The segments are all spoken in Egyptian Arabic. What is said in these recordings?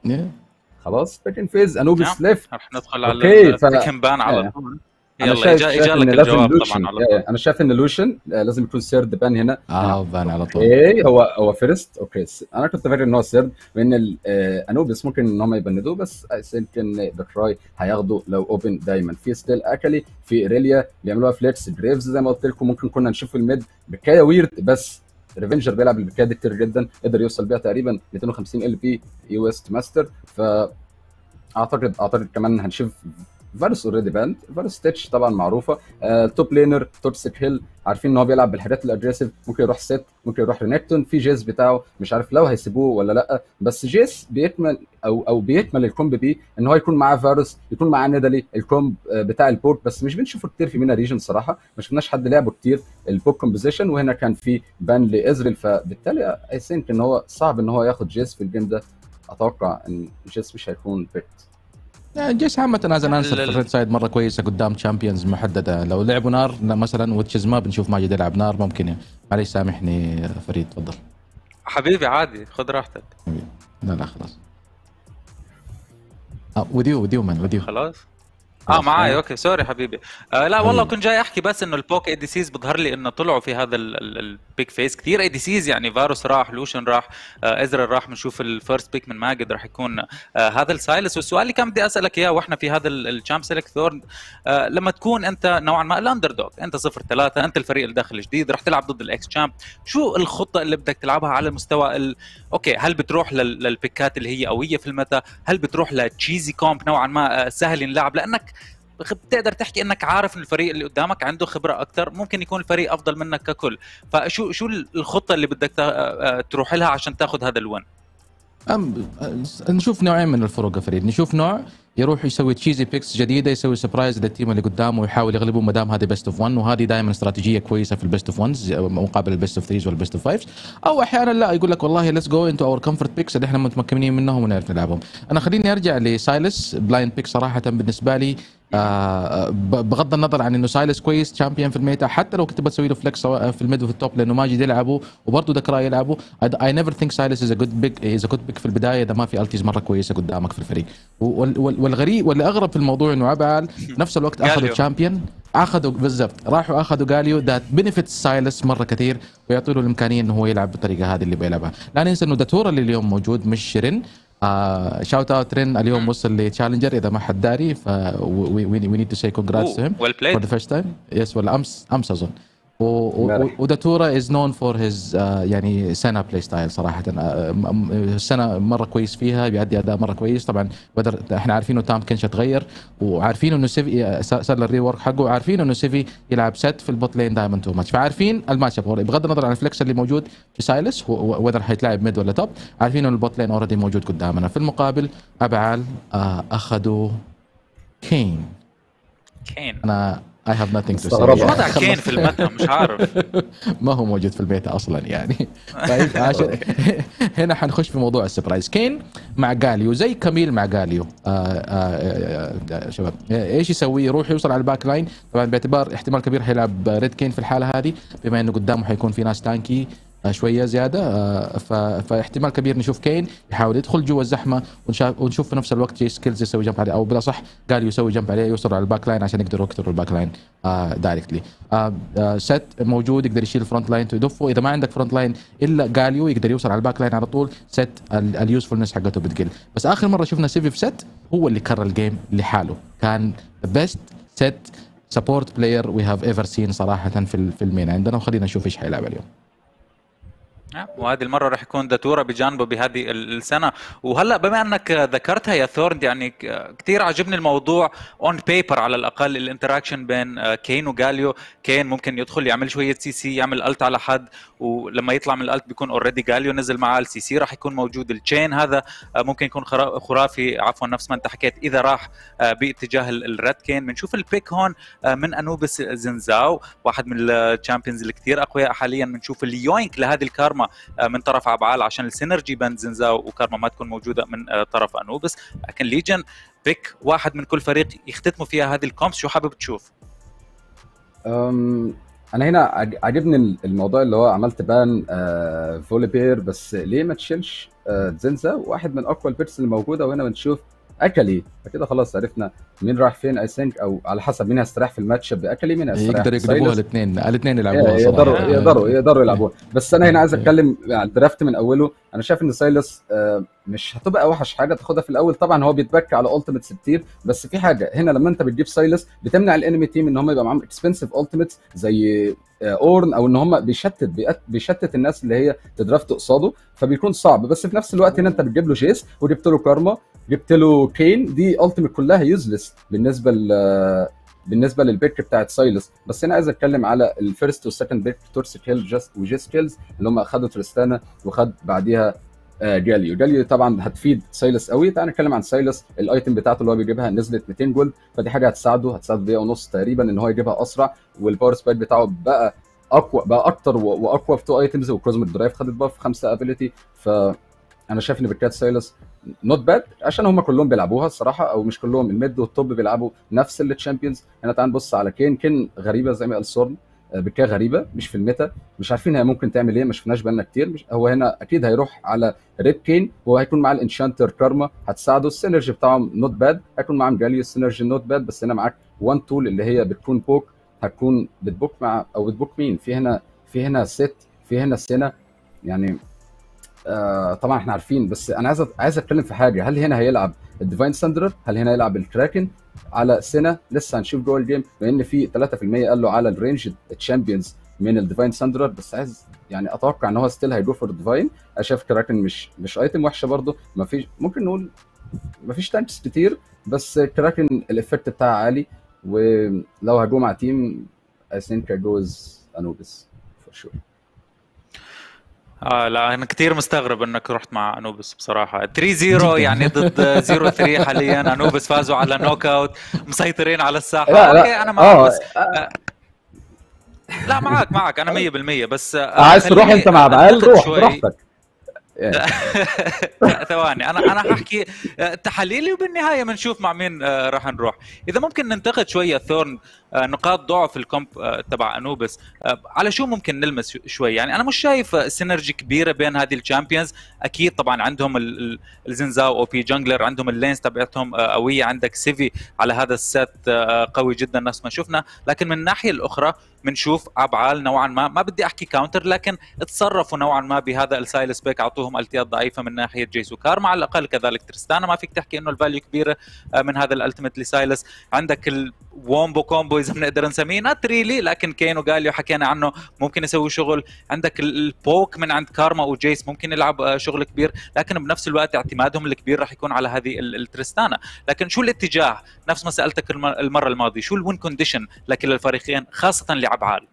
خلاص سكند فيز انوبيس ليفت رح ندخل على السكند بان على طول انا شايف, شايف ان لازم لوشن انا شايف ان لوشن لازم يكون سيرد بان هنا اه بان على طول اوكي هو هو فيرست اوكي انا كنت فاكر ان هو سيرد وان انوبيس ممكن ان هم يبندوه بس يمكن بكراي هياخده لو اوبن دايما في ستيل اكلي في ايريليا بيعملوها فليكس جريفز زي ما قلت لكم ممكن كنا نشوف الميد بكايه ويرد بس ريفنجر بيلعب البكايه دي كتير جدا قدر يوصل بيها تقريبا 250 ال بي يو اس ماستر ف اعتقد اعتقد كمان هنشوف فارس اوريدي باند فارس ستيتش طبعا معروفه آه توب لينر توكسيك هيل عارفين ان هو بيلعب بالحاجات الاجريسيف ممكن يروح سيت ممكن يروح رينكتون في جيس بتاعه مش عارف لو هيسيبوه ولا لا بس جيس بيكمل او او بيكمل الكومب بيه ان هو يكون معاه فارس يكون معاه نيدالي الكومب بتاع البورت بس مش بنشوفه كتير في مينا ريجن صراحه ما شفناش حد لعبه كتير البوك كومبوزيشن وهنا كان في بان لازريل فبالتالي اي ثينك ان هو صعب ان هو ياخد جيس في الجيم ده اتوقع ان جيس مش هيكون بيت جيش عامة از ان انسر في الريد سايد مرة كويسة قدام تشامبيونز محددة لو لعبوا نار مثلا وتشز ما بنشوف ماجد يلعب نار ممكن معليش سامحني فريد تفضل حبيبي عادي خذ راحتك لا لا خلاص وديو وديو من وديو خلاص اه معاي اوكي سوري حبيبي آه لا والله كنت جاي احكي بس انه البوك اي دي سيز بظهر لي انه طلعوا في هذا البيك فيس كثير اي دي سيز يعني فاروس راح لوشن راح آه ازرا راح بنشوف الفيرست بيك من ماجد راح يكون آه هذا السايلس والسؤال اللي كان بدي اسالك اياه واحنا في هذا الشامب سيلكت ثورن آه لما تكون انت نوعا ما الاندر دوغ انت صفر ثلاثة انت الفريق اللي داخل جديد راح تلعب ضد الاكس شامب شو الخطه اللي بدك تلعبها على مستوى ال... اوكي هل بتروح لل... للبيكات اللي هي قويه في المتا هل بتروح لتشيزي كومب نوعا ما سهل ينلعب لانك بتقدر تحكي انك عارف ان الفريق اللي قدامك عنده خبره اكثر ممكن يكون الفريق افضل منك ككل فشو شو الخطه اللي بدك تروح لها عشان تاخذ هذا الون أم نشوف نوعين من الفروق فريد نشوف نوع يروح يسوي تشيزي بيكس جديده يسوي سبرايز للتيم اللي قدامه ويحاول يغلبه ما دام هذه بيست اوف 1 وهذه دائما استراتيجيه كويسه في البيست اوف 1 مقابل البيست اوف 3 والبيست اوف 5 او احيانا لا يقول لك والله ليتس جو انتو اور كومفورت بيكس اللي احنا متمكنين منهم ونعرف نلعبهم انا خليني ارجع لسايلس بلايند بيك صراحه بالنسبه لي آه بغض النظر عن انه سايلس كويس تشامبيون في الميتا حتى لو كنت بتسوي له فليكس سواء في الميد وفي التوب لانه ماجد يلعبوا وبرضه دكرا يلعبوا اي نيفر ثينك سايلس از جود بيك از جود بيك في البدايه اذا ما في التيز مره كويسه قدامك في الفريق والغريب والاغرب في الموضوع انه عبال نفس الوقت اخذوا تشامبيون اخذوا بالضبط راحوا اخذوا جاليو ذات بنفيت سايلس مره كثير ويعطوا له الامكانيه انه هو يلعب بالطريقه هذه اللي بيلعبها لا ننسى انه داتورا اللي اليوم موجود مش شيرين آه شاوت اوت رين اليوم وصل لتشالنجر اذا ما حد داري ف وي نيد تو سي كونجراتس تو هيم فور ذا فيرست تايم يس ولا امس امس اظن وداتورا از نون فور هيز يعني سنه بلاي ستايل صراحه السنه مره كويس فيها بيأدي اداء مره كويس طبعا بدر احنا عارفين انه تام كنش تغير وعارفين انه سيفي صار الري ورك حقه وعارفين انه سيفي يلعب ست في البوت لين دائما تو ماتش فعارفين الماتش اب بغض النظر عن الفليكس اللي موجود في سايلس وذر حيتلعب ميد ولا توب عارفين انه البوت لين اوريدي موجود قدامنا في المقابل ابعال آه اخذوا كين كين انا اي هاف نثينج تو سي وضع كين في المتا مش عارف ما هو موجود في البيت اصلا يعني طيب عشان هنا حنخش في موضوع السبرايز كين مع جاليو زي كميل مع جاليو آآ آآ شباب ايش يسوي يروح يوصل على الباك لاين طبعا باعتبار احتمال كبير حيلعب ريد كين في الحاله هذه بما انه قدامه حيكون في ناس تانكي شويه زياده فاحتمال كبير نشوف كين يحاول يدخل جوا الزحمه ونشوف في نفس الوقت جي سكيلز يسوي جنب عليه او بلا صح قال يسوي جنب عليه يوصل على الباك لاين عشان يقدروا يقتلوا الباك لاين دايركتلي ست موجود يقدر يشيل الفرونت لاين يدفه اذا ما عندك فرونت لاين الا جاليو يقدر يوصل على الباك لاين على طول ست اليوسفولنس حقته بتقل بس اخر مره شفنا سيفي في ست هو اللي كرر الجيم لحاله كان ذا بيست ست سبورت بلاير وي هاف ايفر سين صراحه في في المين عندنا وخلينا نشوف ايش حيلعب اليوم وهذه المره راح يكون داتورا بجانبه بهذه السنه وهلا بما انك ذكرتها يا ثورد يعني كثير عجبني الموضوع اون بيبر على الاقل الانتراكشن بين كين وجاليو كين ممكن يدخل يعمل شويه سي سي يعمل الت على حد ولما يطلع من الالت بيكون اوريدي جاليو نزل معاه السي سي راح يكون موجود التشين هذا ممكن يكون خرافي عفوا نفس ما انت حكيت اذا راح باتجاه الريد كين بنشوف البيك هون من انوبس زنزاو واحد من الشامبيونز اللي كثير اقوياء حاليا بنشوف اليوينك لهذه الكارما من طرف عبعال عشان السينرجي بين زنزاو وكارما ما تكون موجوده من طرف انوبس لكن ليجن بيك واحد من كل فريق يختتموا فيها هذه الكومس شو حابب تشوف؟ انا هنا عاجبني الموضوع اللي هو عملت بان آه فولي بير بس ليه ما تشيلش آه زنزا واحد من اقوى البيرس اللي موجوده وهنا بنشوف اكلي فكده خلاص عرفنا مين راح فين اي ثينك او على حسب مين هيستريح في الماتش اب اكلي مين هيستريح يقدر يقلبوها الاثنين الاثنين يلعبوها يقدروا يقدروا يقدروا يلعبوها بس انا هنا عايز اتكلم على الدرافت من اوله انا شايف ان سايلس آه مش هتبقى اوحش حاجه تاخدها في الاول طبعا هو بيتبكى على التيمتس كتير بس في حاجه هنا لما انت بتجيب سايلس بتمنع الانمي تيم ان هم يبقى معاهم اكسبنسيف التيمتس زي اورن او ان هم بيشتت بيشتت الناس اللي هي تدرافت قصاده فبيكون صعب بس في نفس الوقت هنا انت بتجيب له جيس وجبت له كارما جبت له كين دي التيمت كلها يوزلس بالنسبه ل بالنسبه للبيك بتاعت سايلس بس انا عايز اتكلم على الفيرست والسكند بيك تورسيك هيل جاست وجيس كيلز اللي هم خدوا تريستانا وخد بعديها آه جاليو جاليو طبعا هتفيد سايلس قوي تعال نتكلم عن سايلس الايتم بتاعته اللي هو بيجيبها نزلت 200 جولد فدي حاجه هتساعده هتساعده دقيقه ونص تقريبا ان هو يجيبها اسرع والباور سبايك بتاعه بقى اقوى بقى اكتر واقوى في تو ايتمز وكروزمر درايف خدت باف خمسه ابيلتي ف انا شايف ان بيكات سايلس نوت باد عشان هم كلهم بيلعبوها الصراحه او مش كلهم الميد والتوب بيلعبوا نفس التشامبيونز هنا تعال نبص على كين كين غريبه زي ما قال سورن بكا غريبه مش في الميتا مش عارفين هي ممكن تعمل ايه ما شفناش بالنا كتير مش هو هنا اكيد هيروح على ريد كين وهو هيكون معاه الانشانتر كارما هتساعده السينرجي بتاعهم نوت باد هيكون معاهم جاليو السينرجي نوت باد بس هنا معاك وان تول اللي هي بتكون بوك هتكون بتبوك مع او بتبوك مين في هنا في هنا ست في هنا سنه يعني آه طبعا احنا عارفين بس انا عايز عايز اتكلم في حاجه هل هنا هيلعب الديفاين ساندرر هل هنا يلعب الكراكن على سنه لسه هنشوف جوه الجيم لان في 3% قال له على الرينج تشامبيونز من الديفاين ساندرر بس عايز يعني اتوقع ان هو ستيل هيجو فور الديفاين انا شايف كراكن مش مش ايتم وحشه برضه ما فيش ممكن نقول ما فيش تانكس كتير بس كراكن الافكت بتاعها عالي ولو هجو مع تيم اي ثينك جوز انوبس فور شور اه لا انا كثير مستغرب انك رحت مع انوبس بصراحه 3 0 يعني ضد 0 3 حاليا انوبس فازوا على نوك اوت مسيطرين على الساحه لا لا. اوكي انا معك بس آه لا معك معك انا 100% بس آه عايز تروح خليني انت مع بعال أنتقد روح شوي. براحتك لا، ثواني انا انا ححكي آه، تحليلي وبالنهايه بنشوف مع مين آه، راح نروح اذا ممكن ننتقد شويه ثورن آه، نقاط ضعف الكومب آه، تبع انوبس آه، على شو ممكن نلمس شو- شوي يعني انا مش شايف آه، سينرجي كبيره بين هذه الشامبيونز اكيد طبعا عندهم ال- ال- الزنزاو او بي جانجلر عندهم اللينز تبعتهم آه، قويه عندك سيفي على هذا السيت آه، قوي جدا نفس ما شفنا لكن من الناحيه الاخرى بنشوف ابعال نوعا ما ما بدي احكي كاونتر لكن تصرفوا نوعا ما بهذا السايلس بيك اعطوهم التيات ضعيفه من ناحيه جيسوكار مع الاقل كذلك تريستانا ما فيك تحكي انه الفاليو كبيره آه، من هذا الالتيميت لسايلس عندك الوومبو كومبو اذا بنقدر نسميه نات ريلي لكن كين وجاليو حكينا عنه ممكن يسوي شغل عندك ال- البوك من عند كارما وجيس ممكن يلعب آه، شغل كبير لكن بنفس الوقت اعتمادهم الكبير راح يكون على هذه ال- التريستانا لكن شو الاتجاه نفس ما سالتك الم- المره الماضيه شو الوين كونديشن لكلا الفريقين خاصه لعبعال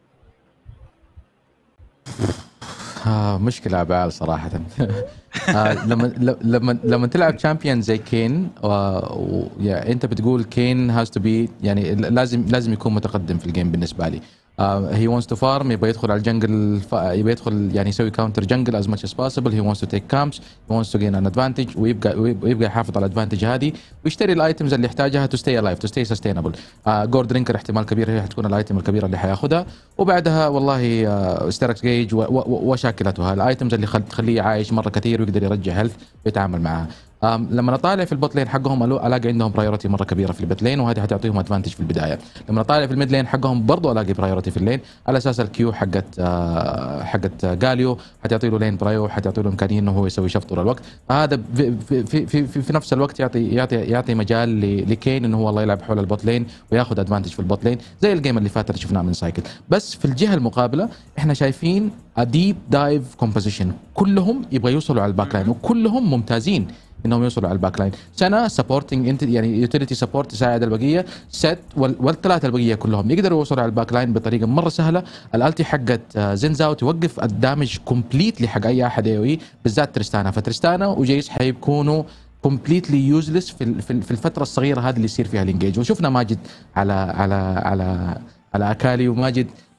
آه مشكلة عبال صراحة آه لما لما لما تلعب تشامبيون زي كين و... و... يعني انت بتقول كين هاز تو بي يعني لازم لازم يكون متقدم في الجيم بالنسبة لي هي wants تو فارم يبغى يدخل على الجنجل ف... يبغى يدخل يعني يسوي كاونتر جنجل از ماتش از possible هي wants تو تيك كامبس هي wants تو gain ان ادفانتج ويبقى ويبقى يحافظ على الادفانتج هذه ويشتري الايتمز اللي يحتاجها تو ستي الايف تو ستي سستينبل جورد درينكر احتمال كبير هي حتكون الايتم الكبيره اللي حياخذها وبعدها والله ستيركس جيج وشاكلتها الايتمز اللي خل- تخليه عايش مره كثير ويقدر يرجع هيلث ويتعامل معها أم، لما اطالع في البوت لين حقهم ألو- الاقي عندهم برايورتي مره كبيره في البوت لين وهذه حتعطيهم ادفانتج في البدايه لما اطالع في الميد لين حقهم برضو الاقي برايورتي في اللين على اساس الكيو حقت آه، حقت آه، جاليو حتعطي له لين برايو حتعطي له امكانيه انه هو يسوي شفط طول الوقت هذا في, في, في, في, في, في نفس الوقت يعطي يعطي يعطي مجال ل- لكين انه هو والله يلعب حول البوت لين وياخذ ادفانتج في البوت لين زي الجيم اللي فات اللي شفناه من سايكل بس في الجهه المقابله احنا شايفين ديب دايف كومبوزيشن كلهم يبغى يوصلوا على الباك لاين وكلهم ممتازين انهم يوصلوا على الباك لاين سنه سبورتنج انت يعني يوتيليتي سبورت تساعد البقيه ست وال- والثلاثه البقيه كلهم يقدروا يوصلوا على الباك لاين بطريقه مره سهله الالتي حقت آه، زينزاو توقف الدامج كومبليتلي حق اي احد اي بالذات تريستانا فتريستانا وجيس حيكونوا كومبليتلي يوزلس في ال- في ال- في الفتره الصغيره هذه اللي يصير فيها الانجيج وشفنا ماجد على على على على اكالي وماجد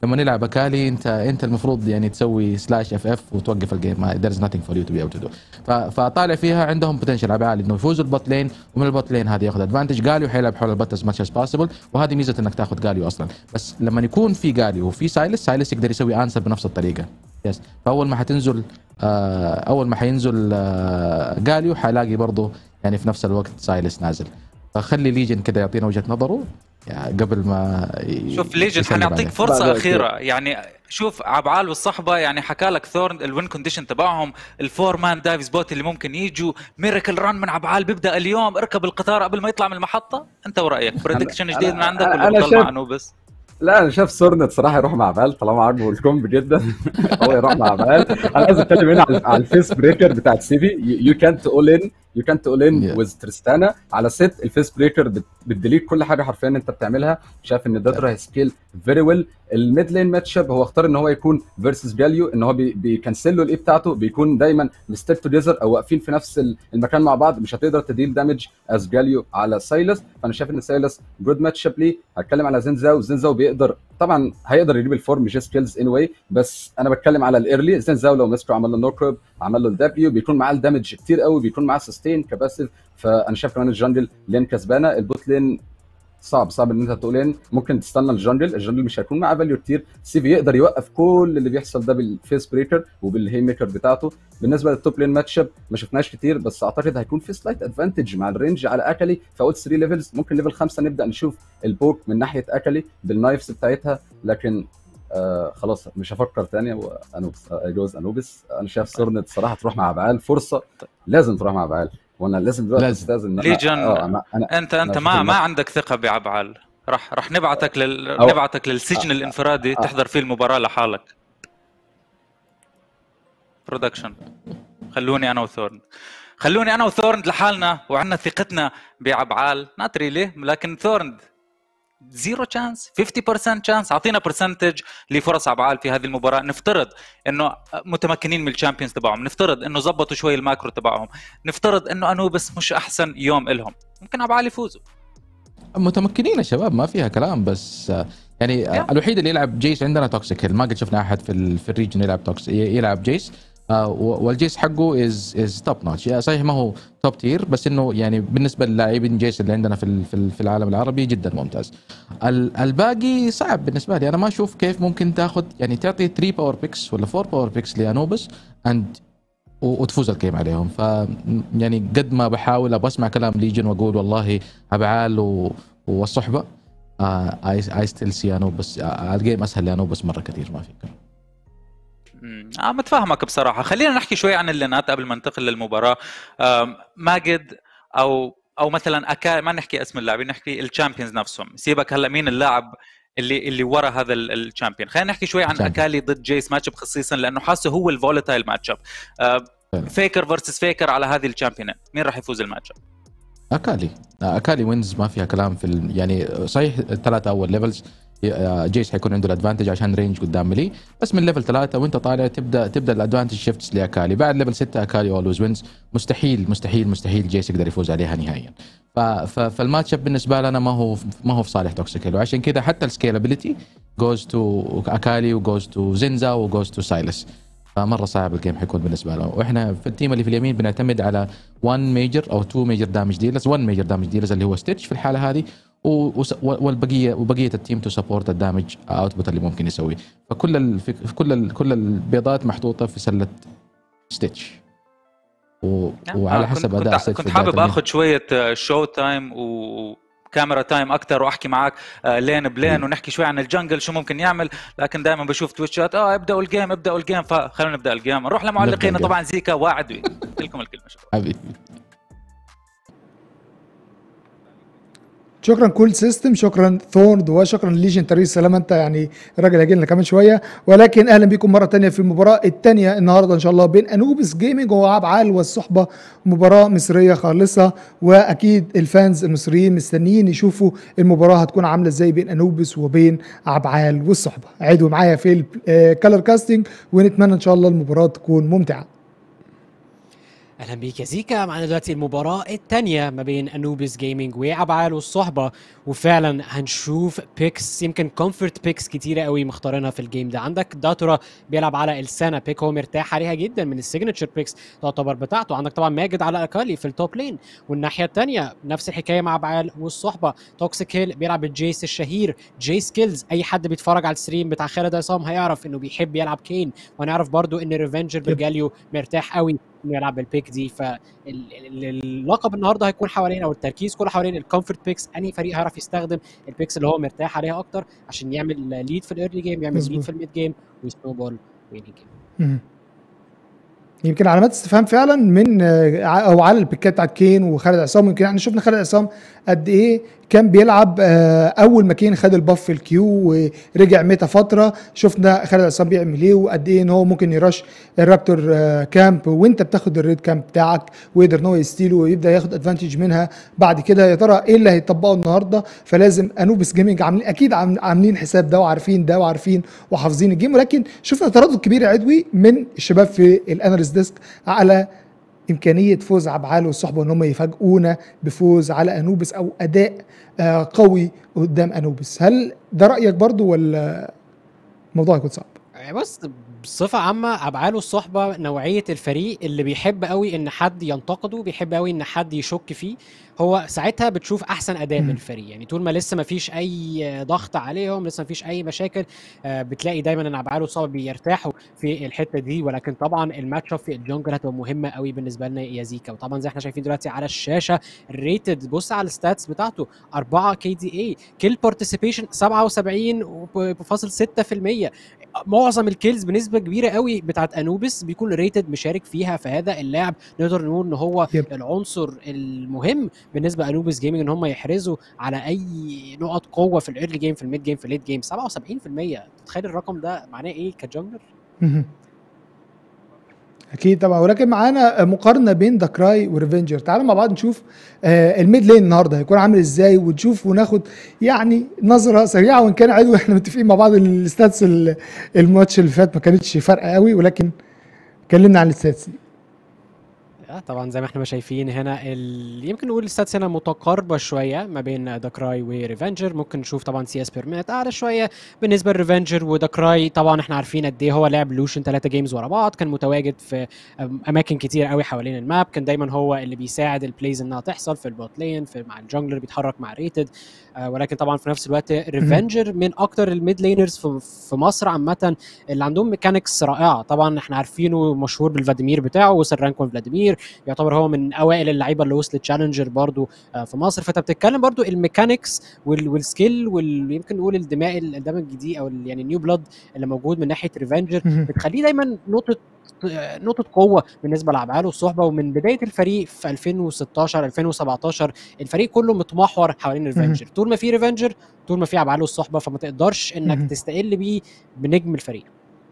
لما نلعب اكالي انت انت المفروض يعني تسوي سلاش اف اف وتوقف الجيم ذير از nothing فور يو تو بي able to do فطالع فيها عندهم بوتنشل عالي انه يفوزوا البوت لين ومن البوت لين هذه ياخذ ادفانتج جاليو حيلعب حول البوت از ماتش از بوسيبل وهذه ميزه انك تاخذ جاليو اصلا بس لما يكون في جاليو وفي سايلس سايلس يقدر يسوي انسر بنفس الطريقه يس فاول ما حتنزل آه، اول ما حينزل آه، جاليو حيلاقي برضه يعني في نفس الوقت سايلس نازل فخلي ليجن كده يعطينا وجهه نظره يعني قبل ما شوف ليجن حنعطيك فرصه اخيره يعني شوف عبعال والصحبه يعني حكى لك ثورن الوين كونديشن تبعهم الفور مان دايفز بوت اللي ممكن يجوا ميركل ران من عبعال بيبدا اليوم اركب القطار قبل ما يطلع من المحطه انت ورايك بريدكشن جديد من عندك ولا بتضل مع انوبس لا انا شايف سورنت صراحه يروح مع بال طالما عاجبه الكومب جدا هو يروح مع بال انا عايز اتكلم هنا على الفيس بريكر بتاعت سيفي يو كانت اول ان يو كانت اول ان ويز تريستانا على ست الفيس بريكر بتديليت كل حاجه حرفيا انت بتعملها شايف ان ده هيسكيل فيري ويل الميد لين ماتش اب هو اختار ان هو يكون فيرسز جاليو ان هو بيكنسل له الاي بتاعته بيكون دايما مستيك توجذر او واقفين في نفس المكان مع بعض مش هتقدر تديل دامج از جاليو على سايلس فانا شايف ان سايلس جود ماتش اب ليه هتكلم على زينزاو زينزاو بيقدر طبعا هيقدر يجيب الفورم جي سكيلز اني واي بس انا بتكلم على الايرلي زينزاو لو مسكه عمل له نوكرب عمل له الدبليو بيكون معاه الدامج كتير قوي بيكون معاه سستين كباسيف فانا شايف كمان الجنجل لين كسبانه البوت لين صعب صعب ان انت تقول ان ممكن تستنى الجنجل الجنجل مش هيكون معاه فاليو كتير سيفي يقدر يوقف كل اللي بيحصل ده بالفيس بريكر وبالهي ميكر بتاعته بالنسبه للتوب لين ماتش اب ما شفناش كتير بس اعتقد هيكون في سلايت ادفانتج مع الرينج على اكلي فاول 3 ليفلز ممكن ليفل 5 نبدا نشوف البوك من ناحيه اكلي بالنايفز بتاعتها لكن آه خلاص مش هفكر تاني وانوبس جوز انوبس انا شايف سورنت صراحه تروح مع بعال فرصه لازم تروح مع بعال وانا لازم دلوقتي استاذن ليجن آه أنا أنا انت انت ما ما عندك ثقه بعبعال راح راح نبعتك لل... أو... نبعتك للسجن آه الانفرادي آه تحضر فيه المباراه لحالك برودكشن خلوني انا وثورن خلوني انا وثورند لحالنا وعندنا ثقتنا بعبعال نات ريلي لكن ثورند زيرو تشانس 50% تشانس اعطينا برسنتج لفرص عبعال في هذه المباراه نفترض انه متمكنين من الشامبيونز تبعهم نفترض انه زبطوا شوي الماكرو تبعهم نفترض انه انوبس مش احسن يوم لهم ممكن عبعال يفوزوا متمكنين يا شباب ما فيها كلام بس يعني yeah. الوحيد اللي يلعب جيس عندنا توكسيك ما قد شفنا احد في في الريجن يلعب توكسيك يلعب جيس آه، والجيس حقه از از توب نوتش صحيح ما هو توب تير بس انه يعني بالنسبه للاعبين جيس اللي عندنا في في العالم العربي جدا ممتاز الباقي صعب بالنسبه لي انا ما اشوف كيف ممكن تاخذ يعني تعطي 3 باور بيكس ولا 4 باور بيكس لانوبس اند وتفوز الجيم عليهم ف يعني قد ما بحاول ابغى اسمع كلام ليجن واقول والله ابعال والصحبه اي ستيل سي انوبس الجيم اسهل لانوبس مره كثير ما في كلام اه متفاهمك بصراحه خلينا نحكي شوي عن اللينات قبل ما ننتقل للمباراه ماجد او او مثلا أكا ما نحكي اسم اللاعبين نحكي الشامبيونز نفسهم سيبك هلا مين اللاعب اللي اللي ورا هذا الشامبيون خلينا نحكي شوي عن اكالي ضد جيس ماتش اب خصيصا لانه حاسه هو الفولاتايل ماتش اب فيكر فيرسس فيكر على هذه الشامبيون مين راح يفوز الماتش اب اكالي اكالي وينز ما فيها كلام في يعني صحيح الثلاثه اول ليفلز جيش حيكون عنده الادفانتج عشان رينج قدام ملي بس من ليفل ثلاثة وانت طالع تبدا تبدا الادفانتج شيفتس لاكالي بعد ليفل 6 اكالي اولويز وينز مستحيل مستحيل مستحيل جيس يقدر يفوز عليها نهائيا فالماتش اب بالنسبه لنا ما هو ما هو في صالح توكسيكيل وعشان كذا حتى السكيلابيلتي جوز تو اكالي وجوز تو زينزا وجوز تو سايلس فمره صعب الجيم حيكون بالنسبه له واحنا في التيم اللي في اليمين بنعتمد على 1 ميجر او 2 ميجر دامج ديلرز 1 ميجر دامج ديلرز اللي هو ستيتش في الحاله هذه والبقيه وبقيه التيم تو سبورت الدامج اوتبوت اللي ممكن يسويه فكل ال في كل ال كل البيضات محطوطه في سله ستيتش و... نعم. وعلى آه، حسب اداء كنت, كنت حابب اخذ شويه شو تايم و كاميرا تايم اكثر واحكي معك آه، لين بلين ونحكي شوي عن الجنجل شو ممكن يعمل لكن دائما بشوف تويتشات اه ابداوا الجيم ابداوا الجيم فخلونا نبدا الجيم نروح لمعلقينا طبعا زيكا واعد لكم الكلمه حبيبي شكرا كول سيستم شكرا ثورد وشكرا ليجن تريس سلام انت يعني الراجل هيجي لنا كمان شويه ولكن اهلا بكم مره ثانيه في المباراه الثانيه النهارده ان شاء الله بين انوبس جيمنج وعبعال والصحبه مباراه مصريه خالصه واكيد الفانز المصريين مستنيين يشوفوا المباراه هتكون عامله ازاي بين انوبس وبين عبعال والصحبه عيدوا معايا في الكالر كاستنج ونتمنى ان شاء الله المباراه تكون ممتعه اهلا بيك يا زيكا معانا دلوقتي المباراة الثانية ما بين انوبيس جيمنج وعبعال والصحبة وفعلا هنشوف بيكس يمكن كومفورت بيكس كتيرة قوي مختارينها في الجيم ده عندك داتورا بيلعب على السنة بيك هو مرتاح عليها جدا من السيجنتشر بيكس تعتبر بتاعته عندك طبعا ماجد على الاقل في التوب لين والناحية الثانية نفس الحكاية مع عبعال والصحبة توكسيك هيل بيلعب الجيس الشهير جي سكيلز اي حد بيتفرج على الستريم بتاع خالد عصام هيعرف انه بيحب يلعب كين وهنعرف برضو ان ريفنجر بالجاليو مرتاح قوي انه يلعب بالبيك دي فاللقب النهارده هيكون حوالين او التركيز كله حوالين الكومفورت بيكس انهي فريق هيعرف يستخدم البيكس اللي هو مرتاح عليها اكتر عشان يعمل ليد في الايرلي جيم يعمل ليد في الميد جيم وسنو بول ويننج جيم يمكن علامات استفهام فعلا من او على البيكات بتاعت كين وخالد عصام يمكن احنا شفنا خالد عصام قد ايه كان بيلعب اول ما كين خد الباف في الكيو ورجع ميتا فتره شفنا خالد عصام بيعمل ايه وقد ايه ان هو ممكن يرش الرابتور كامب وانت بتاخد الريد كامب بتاعك ويقدر ان هو يستيله ويبدا ياخد ادفانتج منها بعد كده يا ترى ايه اللي هيطبقه النهارده فلازم انوبس جيمنج عاملين اكيد عاملين حساب ده وعارفين ده وعارفين وحافظين الجيم ولكن شفنا تردد كبير عدوي من الشباب في الاناليست ديسك على امكانيه فوز عبعال والصحبه ان هم يفاجئونا بفوز على انوبس او اداء آه قوي قدام انوبس هل ده رايك برضو ولا الموضوع يكون صعب بص بصفة عامة أبعال الصحبة نوعية الفريق اللي بيحب قوي إن حد ينتقده بيحب قوي إن حد يشك فيه هو ساعتها بتشوف أحسن أداء من الفريق يعني طول ما لسه ما فيش أي ضغط عليهم لسه ما فيش أي مشاكل بتلاقي دايما إن أبعال الصحبة بيرتاحوا في الحتة دي ولكن طبعا الماتش اب في الجونجل هتبقى مهمة قوي بالنسبة لنا يا زيكا وطبعا زي احنا شايفين دلوقتي على الشاشة الريتد بص على الستاتس بتاعته 4 كي دي اي كيل بارتيسيبيشن 77.6% معظم الكيلز بنسبه كبيره قوي بتاعت انوبس بيكون ريتد مشارك فيها فهذا اللاعب نقدر نقول ان هو يب. العنصر المهم بالنسبه لانوبس جيمنج ان هم يحرزوا على اي نقط قوه في الايرلي جيم في الميد جيم في الليت جيم 77% تتخيل الرقم ده معناه ايه كجنجر؟ اكيد طبعا ولكن معانا مقارنه بين داكراي وريفنجر تعالوا مع بعض نشوف آه الميد لين النهارده هيكون عامل ازاي ونشوف وناخد يعني نظره سريعه وان كان عدو احنا متفقين مع بعض الستاتس الماتش اللي فات ما كانتش فارقه قوي ولكن اتكلمنا عن الستاتس دي طبعا زي ما احنا ما شايفين هنا ال... يمكن نقول الستاتس هنا متقاربه شويه ما بين داكراي وريفنجر ممكن نشوف طبعا سي اس بير مينت اعلى شويه بالنسبه لريفنجر وداكراي طبعا احنا عارفين قد ايه هو لعب لوشن ثلاثه جيمز ورا بعض كان متواجد في اماكن كتير قوي حوالين الماب كان دايما هو اللي بيساعد البلايز انها تحصل في البوت لين في مع الجونجلر بيتحرك مع ريتد آه ولكن طبعا في نفس الوقت ريفنجر من اكتر الميد لينرز في, في مصر عامه اللي عندهم ميكانكس رائعه طبعا احنا عارفينه مشهور بالفلاديمير بتاعه وصل رانكون فلاديمير يعتبر هو من اوائل اللعيبه اللي وصلت تشالنجر برضو آه في مصر فانت بتتكلم برضو الميكانكس والسكيل ويمكن نقول الدماء الدم الجديد او يعني النيو بلاد اللي موجود من ناحيه ريفنجر بتخليه دايما نقطه نقطة قوة بالنسبة لأبعاله الصحبة ومن بداية الفريق في 2016 2017 الفريق كله متمحور حوالين ريفنجر طول ما في ريفنجر طول ما في أبعاله الصحبة فما تقدرش إنك تستقل بيه بنجم الفريق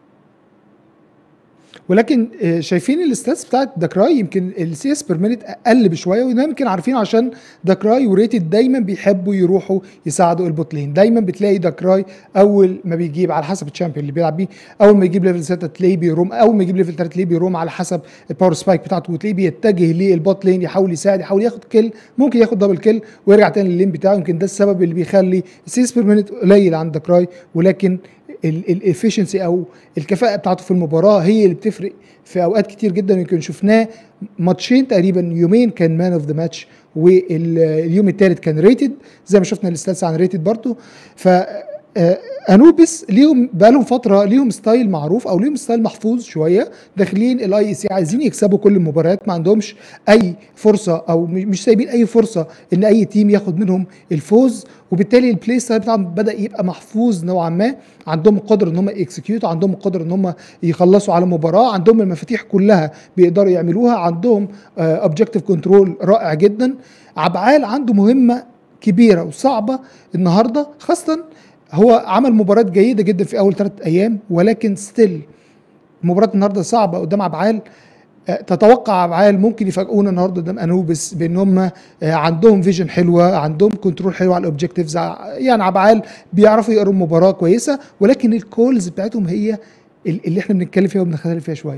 ولكن شايفين الستاتس بتاعت داكراي يمكن السي اس بير مينيت اقل بشويه وده يمكن عارفين عشان داكراي وريتد دايما بيحبوا يروحوا يساعدوا البوت لين دايما بتلاقي داكراي اول ما بيجيب على حسب الشامبيون اللي بيلعب بيه اول ما يجيب ليفل 6 تلاقيه بيروم اول ما يجيب ليفل 3 تلاقيه بيروم على حسب الباور سبايك بتاعته وتلاقيه بيتجه للبوت لين يحاول يساعد يحاول ياخد كيل ممكن ياخد دبل كيل ويرجع تاني لللين بتاعه يمكن ده السبب اللي بيخلي السي اس بير مينيت قليل عند داكراي ولكن الافشنسي او الكفاءه بتاعته في المباراه هي اللي بتفرق في اوقات كتير جدا يمكن شفناه ماتشين تقريبا يومين كان مان اوف ذا ماتش واليوم الثالث كان ريتد زي ما شفنا الاستاتس عن ريتد برضه ف انوبس ليهم بقالهم فتره ليهم ستايل معروف او ليهم ستايل محفوظ شويه داخلين الاي سي عايزين يكسبوا كل المباريات ما عندهمش اي فرصه او مش سايبين اي فرصه ان اي تيم ياخد منهم الفوز وبالتالي البلاي ستايل بتاعهم بدا يبقى محفوظ نوعا ما عندهم القدره ان هم اكسكيوت عندهم القدره ان هم يخلصوا على مباراه عندهم المفاتيح كلها بيقدروا يعملوها عندهم اوبجكتيف كنترول رائع جدا عبعال عنده مهمه كبيره وصعبه النهارده خاصه هو عمل مباراه جيده جدا في اول ثلاث ايام ولكن ستيل مباراه النهارده صعبه قدام عبعال تتوقع عبعال ممكن يفاجئونا النهارده قدام انوبس بان هم عندهم فيجن حلوه عندهم كنترول حلو على الاوبجكتيفز يعني عبعال بيعرفوا يقروا المباراه كويسه ولكن الكولز بتاعتهم هي اللي احنا بنتكلم فيها وبنختلف فيها شويه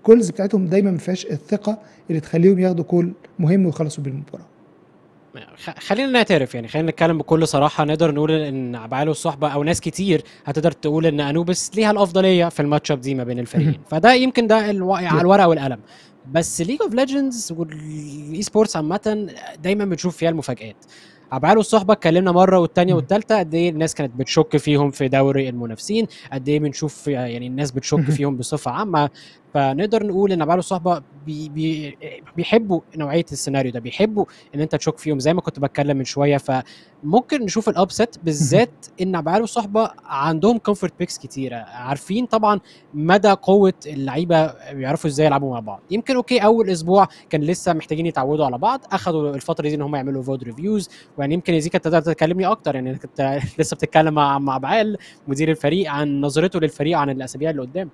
الكولز بتاعتهم دايما ما فيهاش الثقه اللي تخليهم ياخدوا كول مهم ويخلصوا بالمباراه خ- خلينا نعترف يعني خلينا نتكلم بكل صراحه نقدر نقول ان عبعال والصحبه او ناس كتير هتقدر تقول ان انوبس ليها الافضليه في الماتش اب دي ما بين الفريقين فده يمكن ده الو... على الورقه والقلم بس ليج اوف ليجندز والاي سبورتس عامه دايما بنشوف فيها المفاجات عبعال والصحبه اتكلمنا مره والثانيه والثالثه قد ايه الناس كانت بتشك فيهم في دوري المنافسين قد ايه بنشوف يعني الناس بتشك فيهم بصفه عامه فنقدر نقول ان عبعال والصحبه بي بي بيحبوا نوعيه السيناريو ده بيحبوا ان انت تشك فيهم زي ما كنت بتكلم من شويه فممكن نشوف الابسет بالذات ان عبعال والصحبه عندهم كومفورت بيكس كتيره عارفين طبعا مدى قوه اللعيبه بيعرفوا ازاي يلعبوا مع بعض يمكن اوكي اول اسبوع كان لسه محتاجين يتعودوا على بعض اخذوا الفتره دي ان هم يعملوا فود ريفيوز ويعني يمكن يزيكا تقدر تكلمني اكتر يعني أنا كنت لسه بتتكلم مع مع عبعال مدير الفريق عن نظرته للفريق عن الاسابيع اللي قدام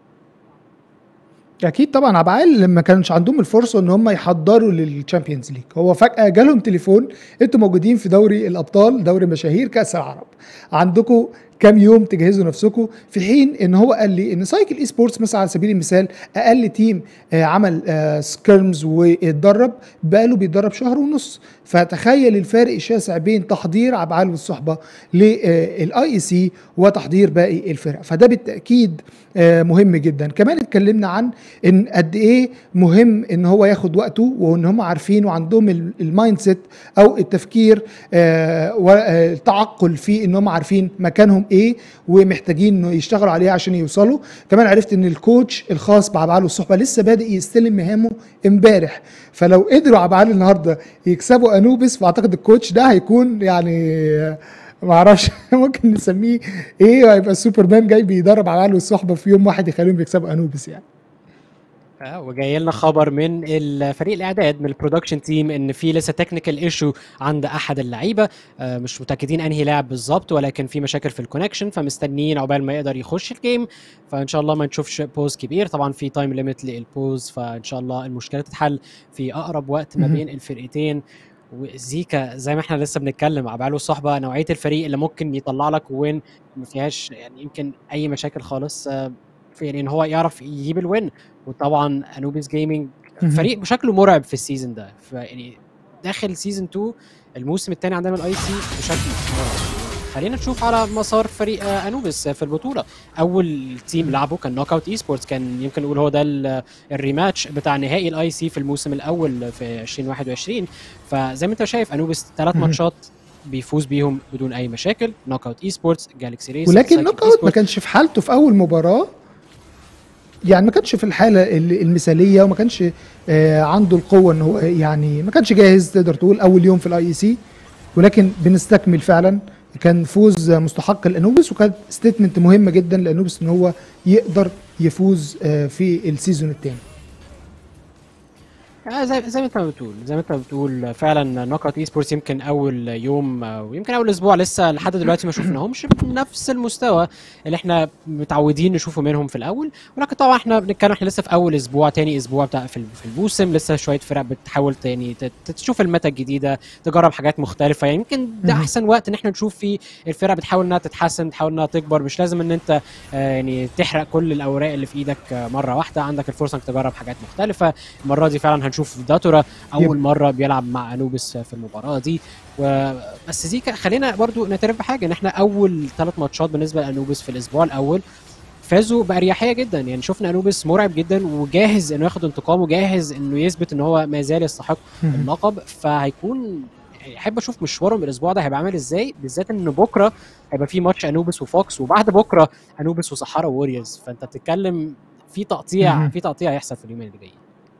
اكيد طبعا عبعال ما كانش عندهم الفرصه ان هم يحضروا للتشامبيونز ليج هو فجاه جالهم تليفون انتوا موجودين في دوري الابطال دوري مشاهير كاس العرب عندكم كام يوم تجهزوا نفسكم في حين ان هو قال لي ان سايكل اي سبورتس مثلا على سبيل المثال اقل تيم آه، عمل آه، سكيرمز واتدرب بقاله بيتدرب شهر ونص فتخيل الفارق الشاسع بين تحضير عبعال والصحبه للاي اي سي وتحضير باقي الفرق فده بالتاكيد آه، مهم جدا كمان اتكلمنا عن ان قد ايه مهم ان هو ياخد وقته وان هم عارفين وعندهم ال- المايند سيت او التفكير آه، والتعقل في ان هم عارفين مكانهم ايه ومحتاجين انه يشتغلوا عليه عشان يوصلوا كمان عرفت ان الكوتش الخاص بعبعال والصحبه لسه بادئ يستلم مهامه امبارح فلو قدروا عبعال النهارده يكسبوا انوبس فاعتقد الكوتش ده هيكون يعني آه، ما اعرفش ممكن نسميه ايه هيبقى سوبرمان جاي بيدرب عبعال والصحبه في يوم واحد يخليهم يكسبوا انوبس يعني آه، وجاي لنا خبر من الفريق الاعداد من البرودكشن تيم ان في لسه تكنيكال ايشو عند احد اللعيبه آه، مش متاكدين انهي لاعب بالظبط ولكن في مشاكل في الكونكشن فمستنيين عقبال ما يقدر يخش الجيم فان شاء الله ما نشوفش بوز كبير طبعا في تايم ليميت للبوز فان شاء الله المشكله تتحل في اقرب وقت ما مهم. بين الفرقتين وزيكا زي ما احنا لسه بنتكلم عباله الصحبه نوعيه الفريق اللي ممكن يطلع لك وين ما فيهاش يعني يمكن اي مشاكل خالص آه، في يعني ان هو يعرف يجيب الوين وطبعا انوبيس جيمنج مهم. فريق بشكله مرعب في السيزون ده فيعني داخل سيزون 2 الموسم الثاني عندنا الاي سي بشكل مرعب خلينا نشوف على مسار فريق آه، انوبيس في البطوله اول تيم لعبه كان نوك اوت اي سبورتس كان يمكن نقول هو ده ال- الريماتش بتاع نهائي الاي سي في الموسم الاول في 2021 فزي ما انت شايف انوبيس ثلاث مهم. ماتشات بيفوز بيهم بدون اي مشاكل نوك اوت اي سبورتس جالكسي ريس ولكن نوك اوت ما كانش في حالته في اول مباراه يعني ما كانش في الحاله ال- المثاليه وما كانش آه، عنده القوه ان هو يعني ما كانش جاهز تقدر تقول اول يوم في الاي اي سي ولكن بنستكمل فعلا كان فوز مستحق لانوبس وكانت ستيتمنت مهمه جدا لانوبس ان هو يقدر يفوز آه، في السيزون الثاني آه زي زي ما انت بتقول زي ما انت بتقول فعلا نوك اوت اي سبورتس يمكن اول يوم آه، ويمكن اول اسبوع لسه لحد دلوقتي ما شفناهمش بنفس المستوى اللي احنا متعودين نشوفه منهم في الاول ولكن طبعا احنا بنتكلم احنا لسه في اول اسبوع تاني اسبوع بتاع في في الموسم لسه شويه فرق بتحاول تاني ت- ت- تشوف المتا الجديده تجرب حاجات مختلفه يعني يمكن ده مهم. احسن وقت ان احنا نشوف فيه الفرق بتحاول انها تتحسن تحاول انها تكبر مش لازم ان انت آه، يعني تحرق كل الاوراق اللي في ايدك آه، مره واحده عندك الفرصه انك تجرب حاجات مختلفه المره دي فعلا هنشوف داتورا اول مره بيلعب مع انوبس في المباراه دي وبس زيكا خلينا برضو نعترف بحاجه ان احنا اول ثلاث ماتشات بالنسبه لانوبس في الاسبوع الاول فازوا باريحيه جدا يعني شفنا انوبس مرعب جدا وجاهز انه ياخد انتقامه جاهز انه يثبت ان هو ما زال يستحق اللقب فهيكون يعني احب اشوف مشوارهم الاسبوع ده هيبقى عامل ازاي بالذات ان بكره هيبقى في ماتش انوبس وفوكس وبعد بكره انوبس وصحارى ووريرز فانت بتتكلم في تقطيع مهم. في تقطيع هيحصل في اليومين اللي جايين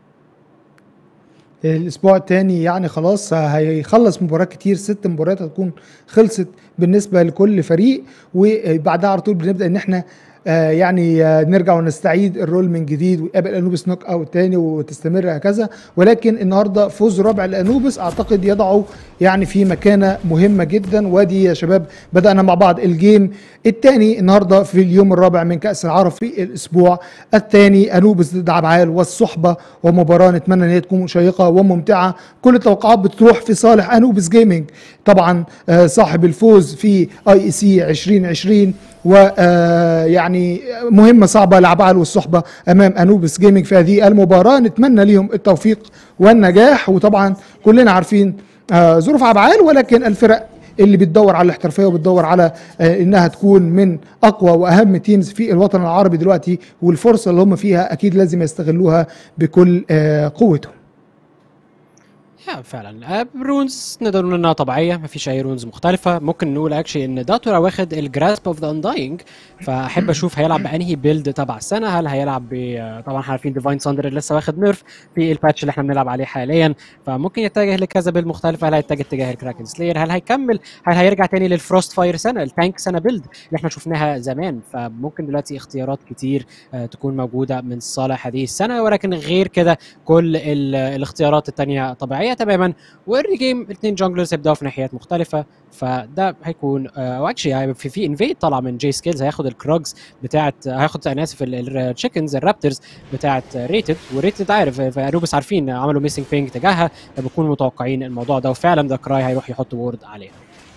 الاسبوع الثاني يعني خلاص هيخلص مباريات كتير ست مباريات هتكون خلصت بالنسبه لكل فريق وبعدها على طول بنبدا ان احنا آه يعني آه نرجع ونستعيد الرول من جديد ويقابل انوبس نوك اوت تاني وتستمر هكذا ولكن النهارده فوز رابع لانوبس اعتقد يضعه يعني في مكانه مهمه جدا وادي يا شباب بدانا مع بعض الجيم الثاني النهارده في اليوم الرابع من كاس العرب في الاسبوع الثاني انوبس ضد عبعال والصحبه ومباراه نتمنى ان هي تكون شيقه وممتعه كل التوقعات بتروح في صالح انوبس جيمنج طبعا آه، صاحب الفوز في اي اي سي 2020 ويعني مهمه صعبه لعبعل والصحبه امام انوبس جيمنج في هذه المباراه نتمنى ليهم التوفيق والنجاح وطبعا كلنا عارفين آه، ظروف عبعال ولكن الفرق اللي بتدور على الاحترافيه وبتدور على آه، انها تكون من اقوى واهم تيمز في الوطن العربي دلوقتي والفرصه اللي هم فيها اكيد لازم يستغلوها بكل آه، قوتهم يا فعلا آه، رونز نقدر نقول انها طبيعيه مفيش اي رونز مختلفه ممكن نقول اكشلي ان داتورا واخد الجراسب اوف ذا انداينج فاحب اشوف هيلعب بانهي بيلد تبع السنه هل هيلعب ب آه، طبعا احنا عارفين ديفاين ساندر لسه واخد نيرف في الباتش اللي احنا بنلعب عليه حاليا فممكن يتجه لكذا بيلد مختلفه هل هيتجه اتجاه الكراكن سلاير هل هيكمل هل هيرجع تاني للفروست فاير سنه التانك سنه بيلد اللي احنا شفناها زمان فممكن دلوقتي اختيارات كتير آه، تكون موجوده من صالح هذه السنه ولكن غير كده كل ال- الاختيارات التانية طبيعيه تماما والري جيم الاثنين جانجلرز هيبداوا في ناحيات مختلفه فده هيكون آه واكشلي في في انفيد طالع من جي سكيلز هياخد الكروجز بتاعت هياخد انا اسف التشيكنز الرابترز بتاعت ريتد وريتد عارف فانوبس عارفين عملوا ميسنج بينج تجاهها فبيكونوا متوقعين الموضوع ده وفعلا ده كراي هيروح يحط وورد عليها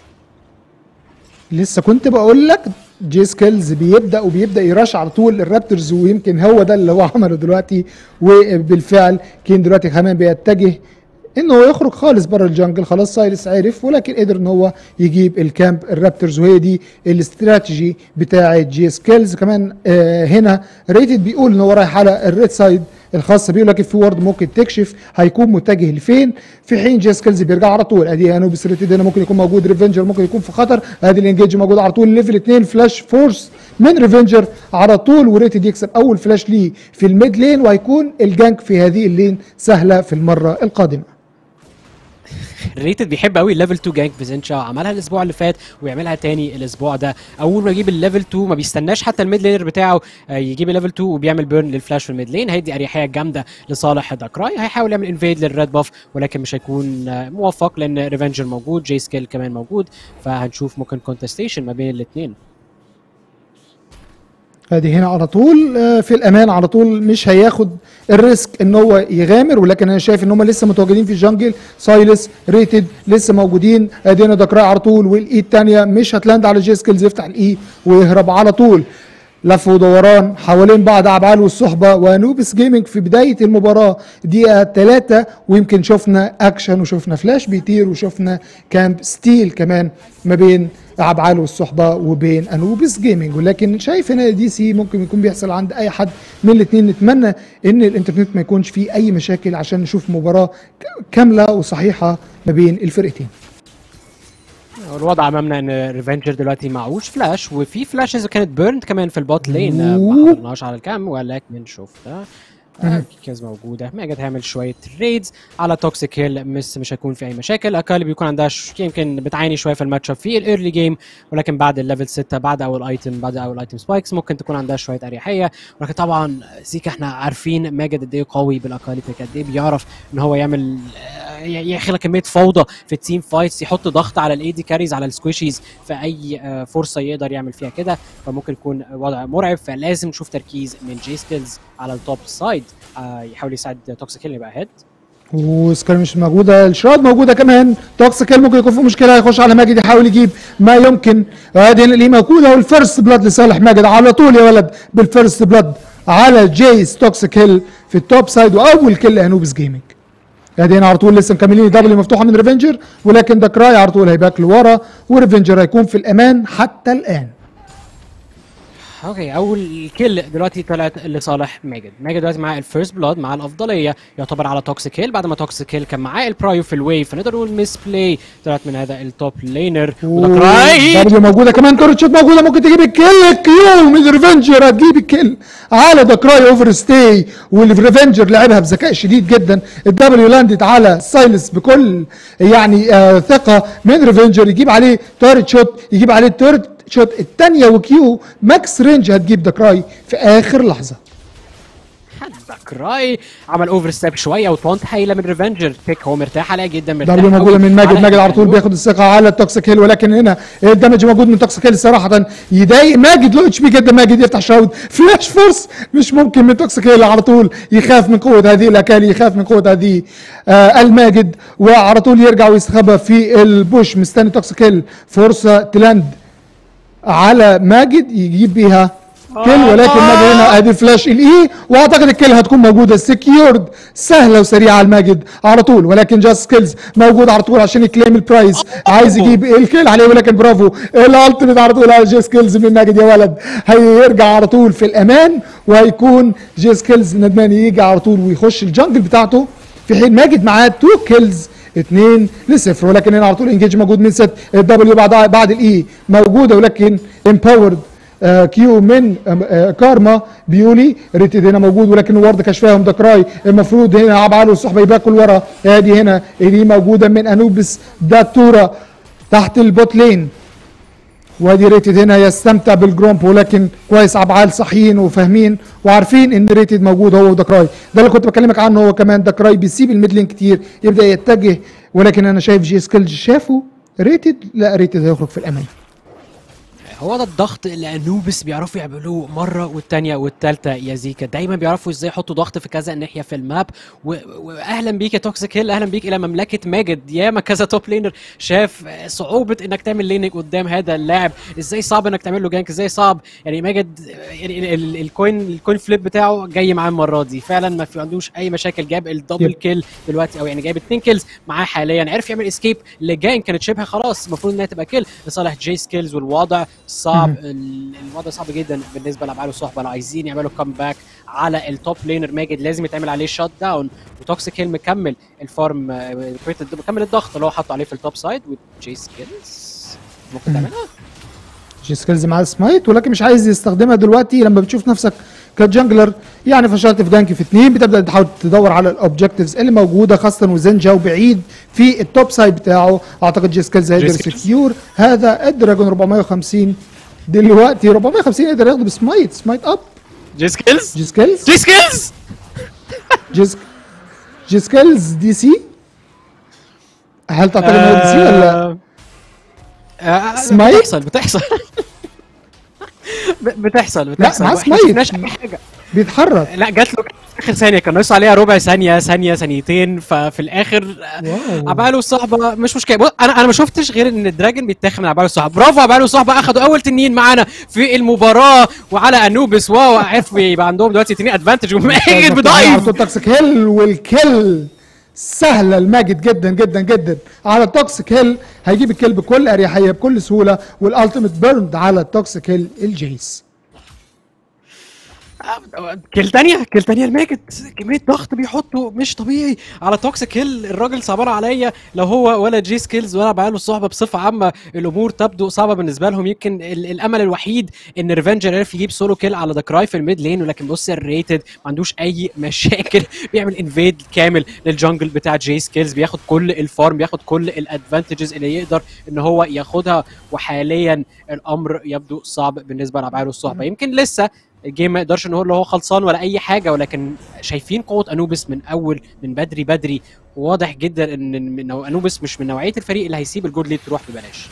لسه كنت بقول لك جي سكيلز بيبدا وبيبدا يراش على طول الرابترز ويمكن هو ده اللي هو عمله دلوقتي وبالفعل كين دلوقتي كمان بيتجه ان هو يخرج خالص بره الجنجل خلاص سايرس عرف ولكن قدر ان هو يجيب الكامب الرابترز وهي دي الاستراتيجي بتاعه جي سكيلز كمان آه هنا ريتد بيقول ان هو رايح على الريد سايد الخاصه بيه ولكن في وورد ممكن تكشف هيكون متجه لفين في حين جي سكيلز بيرجع على طول ادي انوبيس ريتد هنا ممكن يكون موجود ريفنجر ممكن يكون في خطر ادي الانجيج موجود على طول ليفل 2 فلاش فورس من ريفنجر على طول وريتد يكسب اول فلاش ليه في الميد لين وهيكون الجانك في هذه اللين سهله في المره القادمه ريتد بيحب قوي الليفل 2 جانك في زنشا عملها الاسبوع اللي فات ويعملها تاني الاسبوع ده اول ما يجيب الليفل 2 ما بيستناش حتى الميد لينر بتاعه آه، يجيب الليفل 2 وبيعمل بيرن للفلاش في الميد لين هيدي اريحيه جامده لصالح داكراي هيحاول يعمل انفيد للريد باف ولكن مش هيكون آه، موفق لان ريفنجر موجود جي سكيل كمان موجود فهنشوف ممكن كونتستيشن ما بين الاثنين ادي هنا على طول آه، في الامان على طول مش هياخد الريسك ان هو يغامر ولكن انا شايف ان هم لسه متواجدين في الجنجل سايلس ريتد لسه موجودين ادي هنا دكراء على طول والاي الثانيه مش هتلاند على جي سكيلز يفتح الاي ويهرب على طول لف ودوران حوالين بعض عبعال والصحبه ونوبس جيمنج في بدايه المباراه دقيقه ثلاثه ويمكن شفنا اكشن وشفنا فلاش بيطير وشفنا كامب ستيل كمان ما بين عبعال والصحبه وبين انوبس جيمنج ولكن شايف هنا دي سي ممكن يكون بيحصل عند اي حد من الاثنين نتمنى ان الانترنت ما يكونش فيه اي مشاكل عشان نشوف مباراه ك- كامله وصحيحه ما بين الفرقتين الوضع امامنا ان ريفنجر دلوقتي معهوش فلاش وفي فلاشز كانت بيرند كمان في البوت لين آه، أوه. ما حضرناش على الكام ولكن شفنا آه، كيز موجوده ماجد هيعمل شويه ريدز على توكسيك هيل مس مش هيكون في اي مشاكل اكالي بيكون عندها ش... يمكن بتعاني شويه في الماتش اب في الايرلي جيم ولكن بعد الليفل 6 بعد اول ايتم بعد اول ايتم سبايكس ممكن تكون عندها شويه اريحيه ولكن طبعا سيكا احنا عارفين ماجد قد ايه قوي بالاكالي بيك قد ايه بيعرف ان هو يعمل آه، ي- يخلق كميه فوضى في التيم فايتس يحط ضغط على الاي دي كاريز على السكويشيز في اي آه، فرصه يقدر يعمل فيها كده فممكن يكون وضع مرعب فلازم نشوف تركيز من جي سكيلز على التوب سايد آه، يحاول يساعد توكسيك هيل يبقى هيد وسكار مش موجوده الشراد موجوده كمان توكسيكال ممكن يكون في مشكله هيخش على ماجد يحاول يجيب ما يمكن ادي هنا اللي موجوده والفيرست بلاد لصالح ماجد على طول يا ولد بالفيرست بلاد على جيس توكسيك هيل في التوب سايد واول كل انوبس جيمنج ادي هنا على طول لسه مكملين دبليو مفتوحه من ريفنجر ولكن ده كراي على طول هيباك لورا وريفنجر هيكون في الامان حتى الان اوكي اول كل دلوقتي طلعت لصالح ماجد ماجد دلوقتي معاه الفيرست بلاد معاه الافضليه يعتبر على توكسيك هيل بعد ما توكسيك هيل كان معاه البرايو في الويف فنقدر نقول ميس بلاي طلعت من هذا التوب لينر وده كراي دبليو موجوده كمان تورت شوت موجوده ممكن تجيب الكل كيو من ريفنجر هتجيب الكل على ذا كراي اوفر ستاي والريفنجر لعبها بذكاء شديد جدا الدبليو لاندد على سايلس بكل يعني آه ثقه من ريفنجر يجيب عليه تورت شوت يجيب عليه تورت شوت الثانيه وكيو ماكس رينج هتجيب ذا كراي في اخر لحظه ده كراي عمل اوفر ستيب شويه وتونت هايله من ريفنجر بيك هو مرتاح عليها جدا مرتاح دبليو موجوده قوي من ماجد على ماجد على طول الأنوب. بياخد الثقه على التوكسيك هيل ولكن هنا الدمج موجود من توكسيك هيل صراحه يضايق ماجد له اتش بي جدا ماجد يفتح شاود فلاش فورس مش ممكن من توكسيك هيل على طول يخاف من قوه هذه الاكالي يخاف من قوه هذه آه الماجد وعلى طول يرجع ويستخبى في البوش مستني توكسيك هيل فرصه تلاند على ماجد يجيب بيها كل ولكن ماجد هنا ادي فلاش الاي واعتقد الكل هتكون موجوده سكيورد سهله وسريعه على ماجد على طول ولكن جاست سكيلز موجود على طول عشان يكليم البرايز عايز يجيب الكل عليه ولكن برافو الالتيميت على طول على جي سكيلز من ماجد يا ولد هيرجع على طول في الامان وهيكون جي سكيلز ندمان يجي على طول ويخش الجنجل بتاعته في حين ماجد معاه تو كيلز اثنين لصفر ولكن هنا على طول انجيج موجود من ست الدبليو بعد بعد الاي موجوده ولكن امباورد آه كيو من آه كارما بيولي ريتد هنا موجود ولكن وارد كشفاهم دكراي المفروض هنا عبعاله الصحبه يباكل ورا ادي هنا اللي موجوده من انوبس داتورا تحت البوت لين وادي ريتد هنا يستمتع بالجرومب ولكن كويس عبعال صحيين وفاهمين وعارفين ان ريتد موجود هو ودكراي ده اللي كنت بكلمك عنه هو كمان دكراي بيسيب الميدلين كتير يبدا يتجه ولكن انا شايف جي سكيلز شافه ريتد لا ريتد هيخرج في الامان هو ده الضغط اللي انوبس بيعرفوا يعملوه مره والتانيه والتالته يا زيكا دايما بيعرفوا ازاي يحطوا ضغط في كذا ناحيه في الماب و... واهلا بيك يا توكسيك هيل اهلا بيك الى مملكه ماجد ياما كذا توب لينر شاف صعوبه انك تعمل لينك قدام هذا اللاعب ازاي صعب انك تعمل له جانك ازاي صعب يعني ماجد يعني ال- الكوين الكوين فليب بتاعه جاي معاه المره دي فعلا ما في عندوش اي مشاكل جاب الدبل يب. كيل دلوقتي او يعني جايب اتنين كيلز معاه حاليا عرف يعمل اسكيب لجاين كانت شبه خلاص المفروض انها تبقى كيل لصالح جي سكيلز والوضع صعب مهم. ال- الوضع صعب جدا بالنسبه لابعاد الصحبه لو عايزين يعملوا باك على التوب لينر ماجد لازم يتعمل عليه شوت داون وتوكسيك هيل مكمل الفارم آه، مكمل الضغط اللي هو حاطه عليه في التوب سايد وجي سكيلز ممكن تعملها جي سكيلز معاه سمايت ولكن مش عايز يستخدمها دلوقتي لما بتشوف نفسك كجنجلر يعني فشلت في دانك في اثنين بتبدا تحاول تدور على الاوبجكتيفز اللي موجوده خاصه وزنجا وبعيد في التوب سايد بتاعه اعتقد جي سكيلز هيقدر سكيلز. سكيور هذا الدراجون 450 دلوقتي 450 يقدر ياخده بسمايت سمايت اب جي سكيلز جي سكيلز جي سكيلز جي سك- جي سكيلز دي سي هل تعتقد انه دي سي ولا آه، سمايت؟ بتحصل بتحصل ب- بتحصل بتحصل معاه واحنا سمايت. شفناش اي حاجه بيتحرك لا جات له في اخر ثانيه كان ناقص عليها ربع ثانيه ثانيه ثانيتين ففي الاخر واو. عباله الصحبه مش مشكله بص، انا انا ما شفتش غير ان الدراجون بيتاخد من عباله الصحبه برافو عباله الصحبه اخدوا اول تنين معانا في المباراه وعلى انوبس واو عرفوا يبقى عندهم دلوقتي تنين ادفانتج وماجد بضايف توكسيك هيل والكل سهله الماجد جدا جدا جدا على التوكسيك هيل هيجيب الكل بكل اريحيه بكل سهوله والالتيميت بيرند على التوكسيك هيل الجيس كل تانية كل تانية الماجد كمية ضغط بيحطه مش طبيعي على توكسيك هيل الراجل صعبان عليا لو هو ولا جي سكيلز ولا بعاله الصحبة بصفة عامة الأمور تبدو صعبة بالنسبة لهم يمكن ال- الأمل الوحيد إن ريفنجر عرف يجيب سولو كيل على داكراي في الميد لين ولكن بص الريتد ما عندوش أي مشاكل بيعمل انفيد كامل للجنجل بتاع جي سكيلز بياخد كل الفارم بياخد كل الادفانتجز اللي يقدر ان هو ياخدها وحاليا الامر يبدو صعب بالنسبه لابعاد الصحبه يمكن لسه الجيم ما يقدرش نقول له هو خلصان ولا اي حاجه ولكن شايفين قوه انوبس من اول من بدري بدري واضح جدا ان إن انوبس مش من نوعيه الفريق اللي هيسيب الجود ليد تروح ببلاش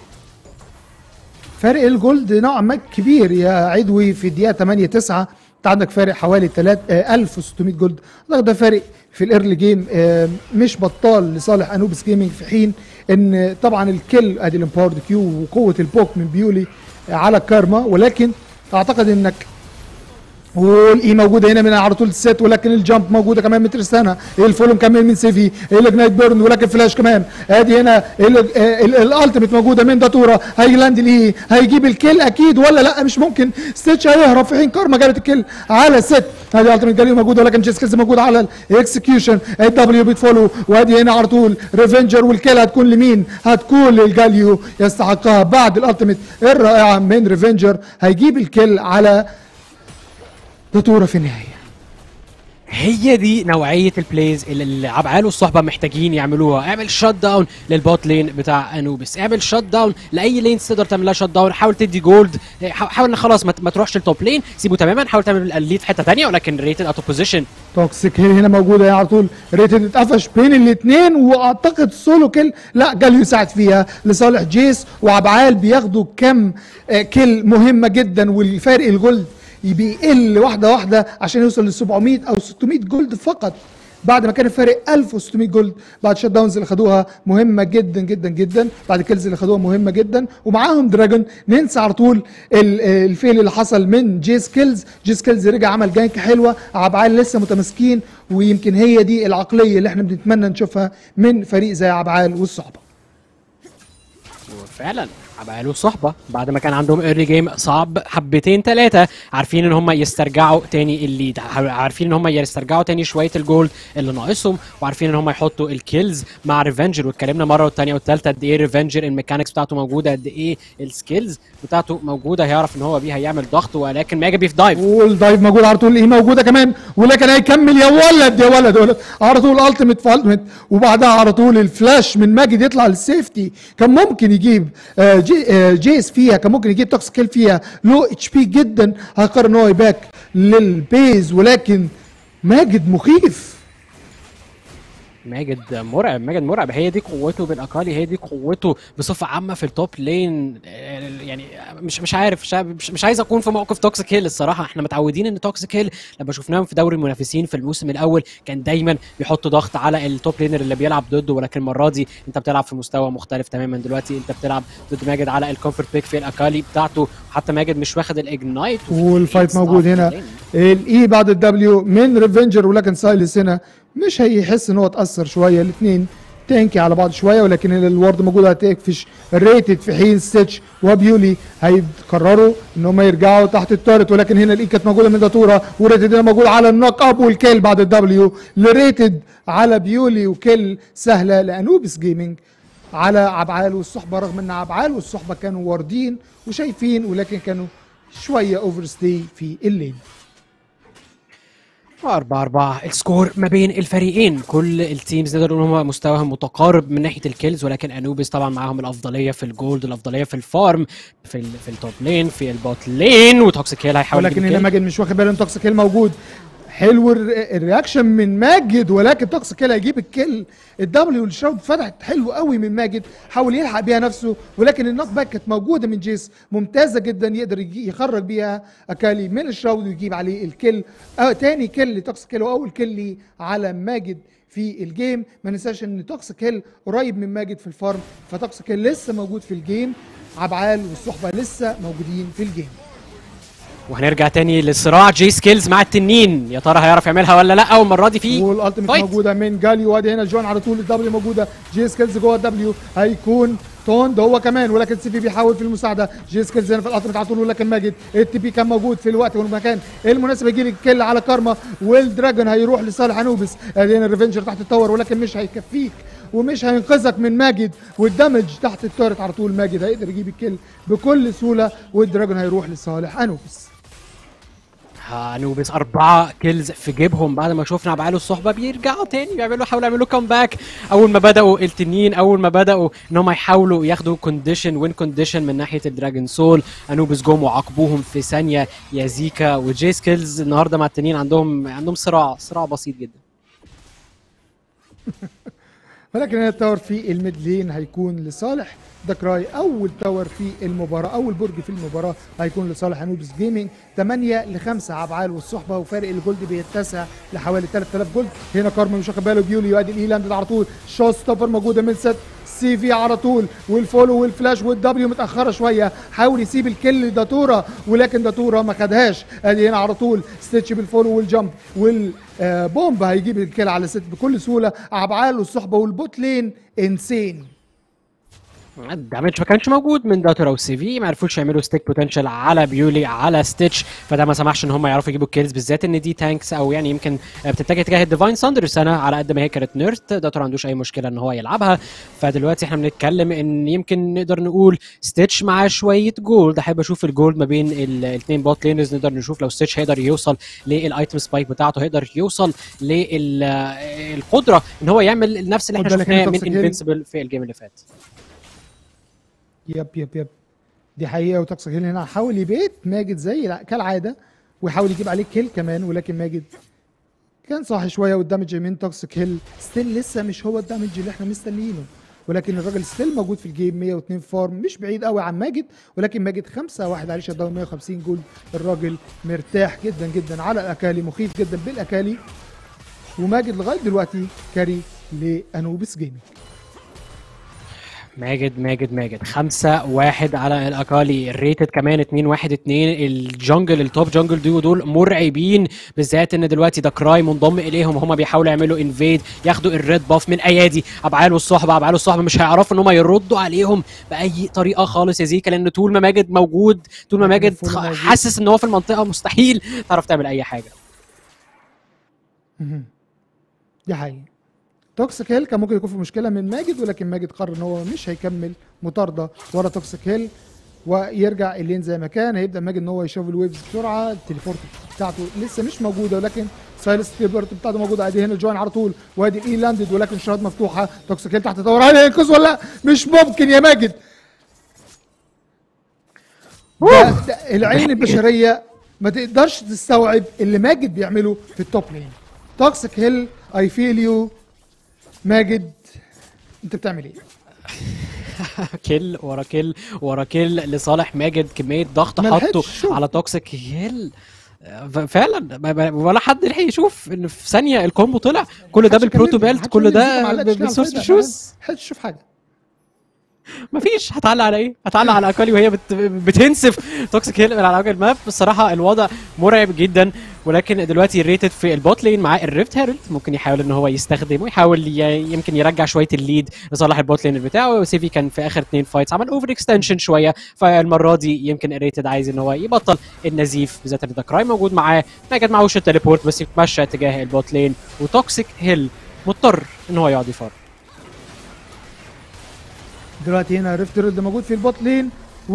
فارق الجولد نوعا ما كبير يا عدوي في الدقيقه 8 9 انت عندك فارق حوالي 3 آه، 1600 جولد أعتقد ده فارق في الايرلي جيم آه، مش بطال لصالح انوبس جيمنج في حين ان طبعا الكل ادي الامباورد كيو وقوه البوك من بيولي على الكارما ولكن اعتقد انك والاي موجوده هنا من على طول الست ولكن الجامب موجوده كمان من تريستانا الفولو مكمل من سيفي الاجنايت بيرن ولكن فلاش كمان ادي هنا ال- ال- الالتيميت موجوده من داتورا هيلاند الاي هيجيب الكيل اكيد ولا لا مش ممكن ستيتش هيهرب في حين كارما جابت الكيل على ست ادي الالتيميت جاليو موجوده ولكن جيسكيز موجود على الاكسكيوشن الدبليو بتفولو وادي هنا على طول ريفنجر والكيل هتكون لمين؟ هتكون للجاليو يستحقها بعد الالتيميت الرائعه من ريفنجر هيجيب الكيل على داتورا في النهايه هي دي نوعيه البلايز اللي اللي عبعاله الصحبه محتاجين يعملوها اعمل شوت داون للبوت لين بتاع انوبس اعمل شوت داون لاي لين تقدر تعمل لها شوت داون حاول تدي جولد حا- حاول إن خلاص ما ت- ما تروحش التوب لين سيبه تماما حاول تعمل الليد في حته ثانيه ولكن ريتد اوت بوزيشن توكسيك هيل هنا موجوده على طول ريتد اتقفش بين الاثنين واعتقد سولو كيل لا جاليو يساعد فيها لصالح جيس وعبعال بياخدوا كم آه، كيل مهمه جدا والفارق الجولد بيقل واحده واحده عشان يوصل ل 700 او 600 جولد فقط بعد ما كان الفارق 1600 جولد بعد شات داونز اللي خدوها مهمه جدا جدا جدا بعد كيلز اللي خدوها مهمه جدا ومعاهم دراجون ننسى على طول ال- الفيل اللي حصل من جيس كيلز جيس كيلز رجع عمل جانك حلوه عبعال لسه متماسكين ويمكن هي دي العقليه اللي احنا بنتمنى نشوفها من فريق زي عبعال والصحبه وفعلا عملوا صحبه بعد ما كان عندهم ايرلي جيم صعب حبتين ثلاثه عارفين ان هم يسترجعوا تاني الليد عارفين ان هم يسترجعوا تاني شويه الجولد اللي ناقصهم وعارفين ان هم يحطوا الكيلز مع ريفنجر واتكلمنا مره والثانيه والثالثه قد ايه ريفنجر الميكانكس بتاعته موجوده قد ايه السكيلز بتاعته موجوده هيعرف ان هو بيه هيعمل ضغط ولكن ماجا بيف دايف والدايف موجود على طول ايه موجوده كمان ولكن هيكمل يا ولد يا ولد يا ولد على طول التيميت في التيميت وبعدها على طول الفلاش من ماجد يطلع للسيفتي كان ممكن يجيب آه، جي آه، جيس فيها كان ممكن يجيب توكس كيل فيها لو اتش بي جدا هيقرر ان هو يباك للبيز ولكن ماجد مخيف ماجد مرعب ماجد مرعب هي دي قوته بالاقالي هي دي قوته بصفه عامه في التوب لين آه، يعني مش مش عارف مش, مش, مش عايز اكون في موقف توكسيك هيل الصراحه احنا متعودين ان توكسيك هيل لما شفناهم في دوري المنافسين في الموسم الاول كان دايما بيحط ضغط على التوب لينر اللي بيلعب ضده ولكن المره دي انت بتلعب في مستوى مختلف تماما دلوقتي انت بتلعب ضد ماجد على الكومفورت بيك في الاكالي بتاعته حتى ماجد مش واخد الاجنايت والفايت موجود هنا الاي بعد الدبليو من ريفنجر ولكن سايلس هنا مش هيحس ان هو اتاثر شويه الاثنين تانكي على بعض شويه ولكن الورد موجود هتقفش الريتد في حين ستيتش وبيولي هيقرروا ان هم يرجعوا تحت التارت ولكن هنا الاي كانت موجوده من داتورا وريتد هنا موجود على النوك اب والكيل بعد الدبليو لريتد على بيولي وكيل سهله لانوبس جيمنج على عبعال والصحبه رغم ان عبعال والصحبه كانوا واردين وشايفين ولكن كانوا شويه اوفر ستي في الليل أربعة أربعة السكور ما بين الفريقين كل التيمز نقدر نقول هم مستواهم متقارب من ناحية الكيلز ولكن أنوبيس طبعا معاهم الأفضلية في الجولد الأفضلية في الفارم في ال في التوب لين في البوت لين وتوكسيك هيل هيحاول ولكن يجيب هنا الكيل. ماجد مش واخد باله ان توكسيك هيل موجود حلو الر- الرياكشن من ماجد ولكن توكسيك هيل هيجيب الكل الدبليو الشوت فتحت حلو قوي من ماجد حاول يلحق بيها نفسه ولكن النوك باك كانت موجوده من جيس ممتازه جدا يقدر يجي يخرج بيها اكالي من الشوت ويجيب عليه الكل آه تاني كل لتوكسيك هيل واول كل على ماجد في الجيم ما ننساش ان توكسيك هيل قريب من ماجد في الفارم فتوكسيك هيل لسه موجود في الجيم عبعال والصحبه لسه موجودين في الجيم وهنرجع تاني لصراع جي سكيلز مع التنين يا ترى هيعرف يعملها ولا لا والمرة دي في والالتيميت فايت. موجوده من جاليو وادي هنا جون على طول الدبليو موجوده جي سكيلز جوه الدبليو هيكون توند هو كمان ولكن سيفي بيحاول في المساعده جي سكيلز هنا في الالتيميت على طول ولكن ماجد التي بي كان موجود في الوقت والمكان المناسب يجي لك كل على كارما والدراجون هيروح لصالح انوبس ادي هنا الريفنجر تحت التور ولكن مش هيكفيك ومش هينقذك من ماجد والدمج تحت التورت على طول ماجد هيقدر يجيب الكل بكل سهوله والدراجون هيروح لصالح انوبس انوبيس أربعة كيلز في جيبهم بعد ما شفنا عبعاله الصحبة بيرجعوا تاني بيعملوا يحاولوا يعملوا كومباك أول ما بدأوا التنين أول ما بدأوا إن هم يحاولوا ياخدوا كونديشن وين كونديشن من ناحية الدراجون سول انوبيس جم وعاقبوهم في ثانية يا زيكا وجي سكيلز النهاردة مع التنين عندهم عندهم صراع صراع بسيط جدا ولكن هنا التاور في الميد لين هيكون لصالح داكراي اول تاور في المباراه اول برج في المباراه هيكون لصالح انوبس جيمنج 8 ل 5 عبعال والصحبه وفارق الجولد بيتسع لحوالي 3000 جولد هنا كارما مش واخد باله بيولي يؤدي الايلاند على طول شوت ستوبر موجوده من ست سي في على طول والفولو والفلاش والدبليو متاخره شويه حاول يسيب الكل لداتورا ولكن داتورا ما خدهاش ادي هنا على طول ستيتش بالفولو والجمب والبومب هيجيب الكل على ست بكل سهوله عبعال والصحبه والبوت لين انسين الدامج ما كانش موجود من داتورا وسيفي ما عرفوش يعملوا ستيك بوتنشال على بيولي على ستيتش فده ما سمحش ان هم يعرفوا يجيبوا الكيلز بالذات ان دي تانكس او يعني يمكن بتتجه تجاه الديفاين ساندر سنه على قد ما هي كانت نيرت داتورا ما عندوش اي مشكله ان هو يلعبها فدلوقتي احنا بنتكلم ان يمكن نقدر نقول ستيتش معاه شويه جولد احب اشوف الجولد ما بين الاثنين بوت لينرز نقدر نشوف لو ستيتش هيقدر يوصل للايتم سبايك بتاعته هيقدر يوصل للقدره ان هو يعمل نفس اللي احنا خد بالك شفناه إن من Toxic Hill- انفنسبل في الجيم اللي فات يب يب يب دي حقيقه وتوكسيك هيل هنا حاول يبيت ماجد زي لا- كالعاده ويحاول يجيب عليه كيل كمان ولكن ماجد كان صاحي شويه والدمج من توكسيك هيل ستيل لسه مش هو الدمج اللي احنا مستنيينه ولكن الراجل ستيل موجود في الجيم 102 فارم مش بعيد قوي عن ماجد ولكن ماجد 5 واحد عليه شداون 150 جول الراجل مرتاح جدا جدا على الاكالي مخيف جدا بالاكالي وماجد لغايه دلوقتي كاري لانوبس جيمنج ماجد ماجد ماجد خمسة واحد على الأقالي الريتد كمان اتنين واحد اتنين الجنجل التوب جنجل ديو دول مرعبين بالذات ان دلوقتي ده كراي منضم اليهم هما بيحاولوا يعملوا انفيد ياخدوا الريد باف من ايادي ابعال والصحبه ابعال والصحبه مش هيعرفوا ان هم يردوا عليهم باي طريقه خالص يا زيكا لان طول ما ماجد موجود طول ما ماجد مفهوم موجود. حاسس ان هو في المنطقه مستحيل تعرف تعمل اي حاجه مهم. دي حقيقة توكسيك هيل كان ممكن يكون في مشكلة من ماجد ولكن ماجد قرر ان هو مش هيكمل مطاردة ورا توكسيك هيل ويرجع اللين زي ما كان هيبدا ماجد ان هو يشوف الويفز بسرعه التليبورت بتاعته لسه مش موجوده ولكن سايلس التليبورت بتاعته موجوده ادي هنا الجوين على طول وادي الاي لاندد ولكن شرات مفتوحه توكسيك هيل تحت تدور عليه ينقذ ولا لا مش ممكن يا ماجد ده ده العين البشريه ما تقدرش تستوعب اللي ماجد بيعمله في التوب لين توكسيك هيل اي فيل يو ماجد انت بتعمل ايه؟ كل ورا كل ورا كل لصالح ماجد كميه ضغط ما لحقتش حطه شوف. على توكسيك هيل ف- فعلا ما- ما- ولا حد لحق يشوف ان في ثانيه الكومبو طلع كل ده محدش بالبروتو يكلمني، بيلت محدش كل يقول لي ده ما علقتش ليه على بالسورس الفايدة، شوز ما لحقتش اشوف حاجه مفيش هتعلق على ايه؟ هتعلق على اكالي وهي بت... بتنسف توكسيك هيل من على وجه الماب الصراحه الوضع مرعب جدا ولكن دلوقتي الريتد في البوت لين مع الريفت هيرلد ممكن يحاول ان هو يستخدم ويحاول ي... يمكن يرجع شويه الليد لصالح البوت لين بتاعه وسيفي كان في اخر اثنين فايتس عمل اوفر اكستنشن شويه فالمره دي يمكن الريتد عايز ان هو يبطل النزيف بالذات ان داكراي موجود معاه ماجد معهوش التليبورت بس يتمشى اتجاه البوت لين وتوكسيك هيل مضطر ان هو يقعد يفار دلوقتي هنا ريفت ريد موجود في البوت لين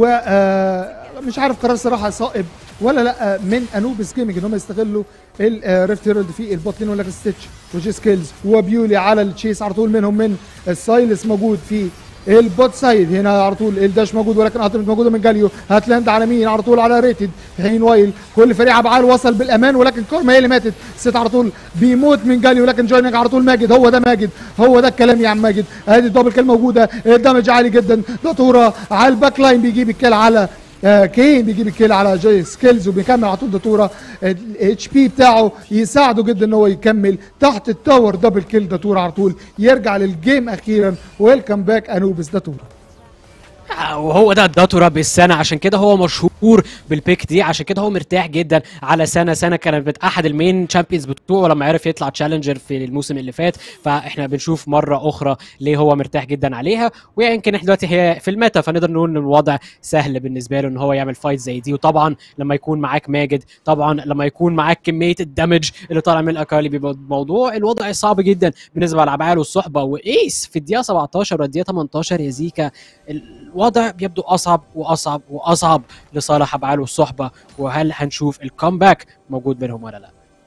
ومش عارف قرار صراحه صائب ولا لا من انوبس جيمنج ان هم يستغلوا الريفت ريد في البوت لين ولكن ستيتش وجي سكيلز وبيولي على التشيس على طول منهم من السايلس موجود في البوت سايد هنا على طول الداش موجود ولكن التيمت موجوده من جاليو هاتلاند على مين على طول على ريتد في حين وايل كل فريق ابعال وصل بالامان ولكن كورما هي اللي ماتت ست على طول بيموت من جاليو لكن جويننج على طول ماجد هو ده ماجد هو ده الكلام يا عم ماجد ادي الدبل كيل موجوده الدمج عالي جدا داتورا على الباك لاين بيجيب الكيل على آه، كين بيجيب الكيل على جاي سكيلز وبيكمل على طول داتورا الاتش بي بتاعه يساعده جدا ان هو يكمل تحت التاور دبل كيل داتورا على طول يرجع للجيم اخيرا ويلكم باك انوبس داتورا آه، وهو ده الداتورا بالسنه عشان كده هو مشهور بالبيك دي عشان كده هو مرتاح جدا على سنه سنه كانت بت- احد المين تشامبيونز بتوعه لما عرف يطلع تشالنجر في الموسم اللي فات فاحنا بنشوف مره اخرى ليه هو مرتاح جدا عليها ويمكن احنا دلوقتي هي في الميتا فنقدر نقول ان الوضع سهل بالنسبه له ان هو يعمل فايت زي دي وطبعا لما يكون معاك ماجد طبعا لما يكون معاك كميه الدمج اللي طالع من الاكالي بيبقى الموضوع الوضع صعب جدا بالنسبه للابعال والصحبه وايس في الدقيقه 17 والدقيقه 18 يا زيكا الوضع بيبدو اصعب واصعب واصعب لصالح ابعال والصحبه وهل هنشوف الكومباك موجود بينهم ولا لا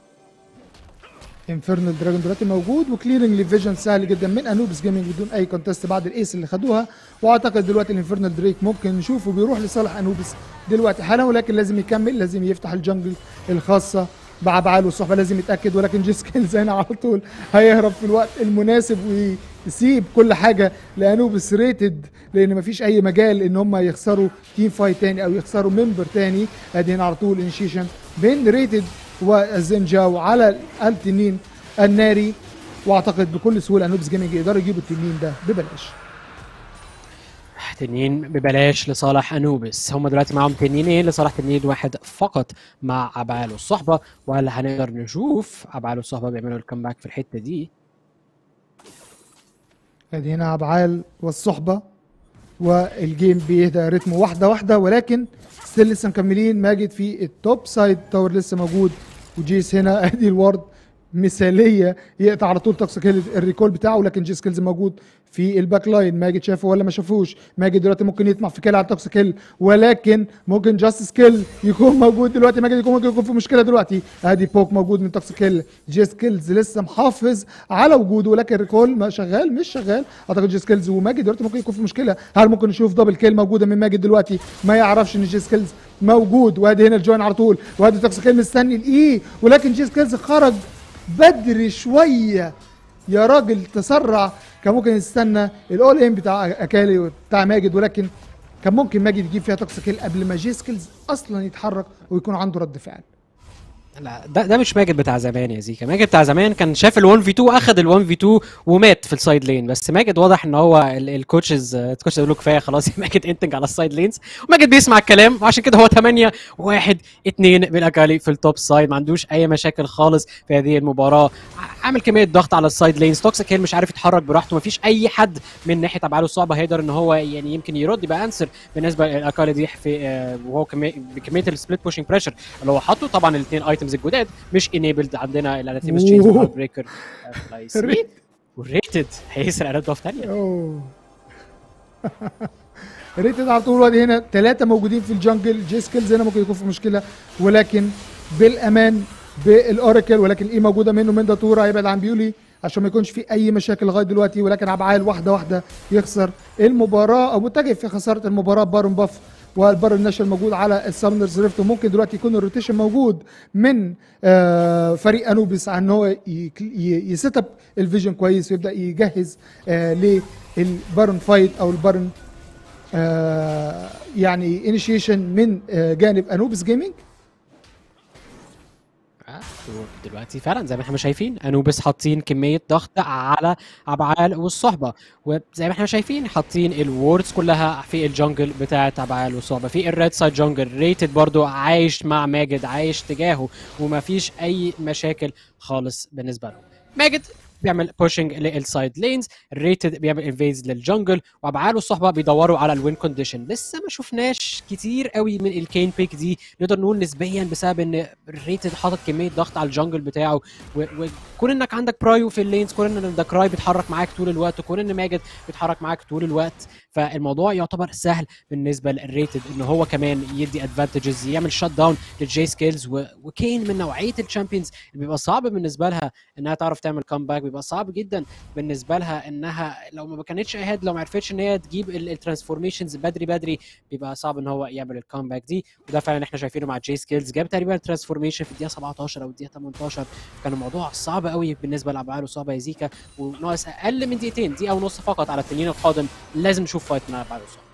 انفيرنال دراجون دلوقتي موجود وكليرنج لفيجن سهل جدا من انوبس جيمنج بدون اي كونتست بعد الايس اللي خدوها واعتقد دلوقتي الانفيرنال دريك ممكن نشوفه بيروح لصالح انوبس دلوقتي حالا ولكن لازم يكمل لازم يفتح الجنجل الخاصه بابعال والصحبه لازم يتاكد ولكن جي سكيلز هنا على طول هيهرب في الوقت المناسب ويسيب كل حاجه لانوبس ريتد لان مفيش اي مجال ان هم يخسروا تيم فايت تاني او يخسروا ممبر تاني ادي هنا على طول انشيشن بين ريتد والزنجاو على التنين الناري واعتقد بكل سهوله انوبس جيمنج يقدروا يجيبوا التنين ده ببلاش تنين ببلاش لصالح انوبس هم دلوقتي معاهم تنينين لصالح تنين واحد فقط مع ابعال والصحبه وهل هنقدر نشوف ابعال والصحبه بيعملوا الكومباك في الحته دي ادي هنا ابعال والصحبه والجيم بيهدى رتمه واحده واحده ولكن ستيل لسه مكملين ماجد في التوب سايد تاور لسه موجود وجيس هنا ادي الورد مثاليه يقطع على طول توكسيك هيل الريكول بتاعه لكن جي سكيلز موجود في الباك لاين ماجد شافه ولا ما شافوش ماجد دلوقتي ممكن يطمع في كيل على توكسيك هيل ولكن ممكن جاست سكيل يكون موجود دلوقتي ماجد يكون ممكن يكون في مشكله دلوقتي ادي بوك موجود من توكسيك هيل جي سكيلز لسه محافظ على وجوده ولكن الريكول ما شغال مش شغال اعتقد جي سكيلز وماجد دلوقتي ممكن يكون في مشكله هل ممكن نشوف دبل كيل موجوده من ماجد دلوقتي ما يعرفش ان جي سكيلز موجود وادي هنا الجوين على طول وادي توكسيك هيل مستني الاي ولكن جي سكيلز خرج بدري شويه يا راجل تسرع كان ممكن يستنى الاول ان بتاع اكالي بتاع ماجد ولكن كان ممكن ماجد يجيب فيها توكسيك هيل قبل ما جي سكيلز اصلا يتحرك ويكون عنده رد فعل لا ده ده مش ماجد بتاع زمان يا زيكا ماجد بتاع زمان كان شاف ال1 في 2 اخد ال1 في 2 ومات في السايد لين بس ماجد واضح ان هو ال- الكوتشز الكوتش قالوا له كفايه خلاص يا ماجد انتج على السايد لينز وماجد بيسمع الكلام وعشان كده هو 8 1 2 بالاكالي في التوب سايد ما عندوش اي مشاكل خالص في هذه المباراه ع- عامل كميه ضغط على السايد لينز توكسيك هيل مش عارف يتحرك براحته مفيش اي حد من ناحيه ابعاده الصعبه هيقدر ان هو يعني يمكن يرد يبقى انسر بالنسبه للاكالي دي في آه، وهو كمية بكميه السبليت بوشنج بريشر اللي هو حاطه طبعا الاثنين ايتمز الجداد مش انيبلد عندنا الاناتيمس تشينج أوه. بريكر والريتد هيسرق ريد اوف ثانيه اوه ريتد على طول وادي هنا ثلاثة موجودين في الجنجل جي سكيلز هنا ممكن يكون في مشكلة ولكن بالامان بالاوراكل ولكن ايه موجودة منه من داتورا هيبعد عن بيولي عشان ما يكونش في اي مشاكل لغايه دلوقتي ولكن عبعال واحده واحده يخسر المباراه او متجه في خساره المباراه بارون باف والبارون ناشل موجود على السامنرز ريفت وممكن دلوقتي يكون الروتيشن موجود من آه، فريق انوبيس عن ان هو يسيت اب الفيجن كويس ويبدا يجهز آه، للبارون فايت او البارون آه، يعني انيشيشن من آه، جانب انوبيس جيمنج دلوقتي فعلا زي ما احنا شايفين انوبس حاطين كميه ضغط على ابعال والصحبه وزي ما احنا شايفين حاطين الوردز كلها في الجنجل بتاعه ابعال والصحبه في الريد سايد جنجل ريتد برضو عايش مع ماجد عايش تجاهه وما فيش اي مشاكل خالص بالنسبه له ماجد بيعمل بوشنج للسايد لينز الريتد بيعمل انفيز للجنجل وابعاله الصحبه بيدوروا على الوين كونديشن لسه ما شفناش كتير قوي من الكين بيك دي نقدر نقول نسبيا بسبب ان الريتد حاطط كميه ضغط على الجنجل بتاعه و- وكون انك عندك برايو في اللينز كون ان داكراي بيتحرك معاك طول الوقت وكون ان ماجد بيتحرك معاك طول الوقت فالموضوع يعتبر سهل بالنسبه للريتد ان هو كمان يدي ادفانتجز يعمل شات داون للجي سكيلز و- وكين من نوعيه الشامبيونز اللي بيبقى صعب بالنسبه لها انها تعرف تعمل كومباك بيبقى صعب جدا بالنسبه لها انها لو ما كانتش اهيد لو ما عرفتش ان هي تجيب الترانسفورميشنز بدري بدري بيبقى صعب ان هو يعمل الكومباك دي وده فعلا احنا شايفينه مع جي سكيلز جاب تقريبا ترانسفورميشن في الدقيقه 17 او الدقيقه 18 كان الموضوع صعب قوي بالنسبه لابعاله صعبه يا زيكا وناقص اقل من دقيقتين دقيقه ونص فقط على التنين القادم لازم نشوف فايت من ابعاله صعبه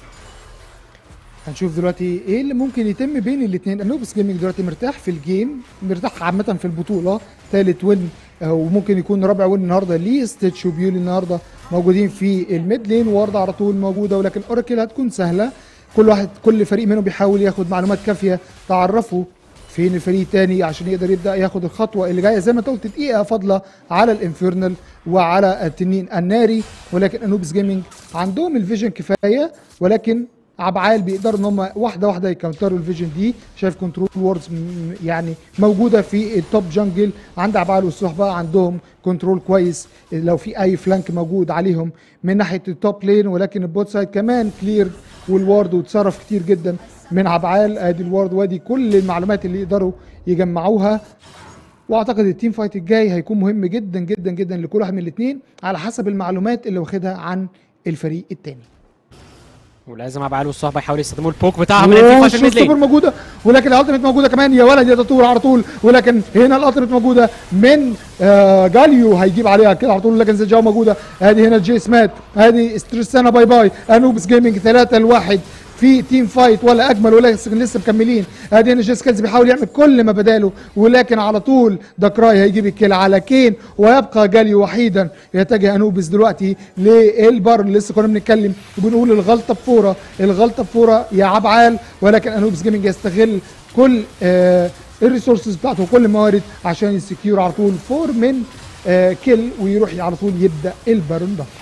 هنشوف دلوقتي ايه اللي ممكن يتم بين الاثنين انوبس جيمنج دلوقتي مرتاح في الجيم مرتاح عامه في البطوله ثالث وين آه، وممكن يكون رابع وين النهارده ليه ستيتش وبيولي النهارده موجودين في الميد لين وورد على طول موجوده ولكن اوراكل هتكون سهله كل واحد كل فريق منهم بيحاول ياخد معلومات كافيه تعرفه فين الفريق الثاني عشان يقدر يبدا ياخد الخطوه اللي جايه زي ما انت قلت دقيقه فاضله على الانفيرنال وعلى التنين الناري ولكن انوبس جيمنج عندهم الفيجن كفايه ولكن عبعال بيقدروا ان هم واحده واحده يكونتروا الفيجن دي شايف كنترول ووردز يعني موجوده في التوب جنجل عند عبعال والصحبه عندهم كنترول كويس لو في اي فلانك موجود عليهم من ناحيه التوب لين ولكن البوت سايد كمان كلير والوارد وتصرف كتير جدا من عبعال ادي الوارد وادي كل المعلومات اللي يقدروا يجمعوها واعتقد التيم فايت الجاي هيكون مهم جدا جدا جدا لكل واحد من الاثنين على حسب المعلومات اللي واخدها عن الفريق الثاني ولازم ابعاله الصحبه يحاولوا يستخدموا البوك بتاعهم اللي في فايت الميد السوبر لين موجوده ولكن الالتيميت موجوده كمان يا ولد يا تطور على طول ولكن هنا الالتيميت موجوده من آه جاليو هيجيب عليها كده على طول لكن زجاو موجوده ادي هنا جي سمات ادي ستريسانا باي باي انوبس جيمنج 3 لواحد في تيم فايت ولا اجمل ولا لسه مكملين ادي هنا جي سكيلز بيحاول يعمل كل ما بداله ولكن على طول داكراي هيجيب الكيل على كين ويبقى جاليو وحيدا يتجه انوبس دلوقتي للبر اللي لسه كنا بنتكلم وبنقول الغلطه بفوره الغلطه بفوره يا عبعال ولكن انوبس جيمنج يستغل كل آه الريسورسز بتاعته وكل الموارد عشان يسكيور على طول فور من آه كيل ويروح على طول يبدا البارون ده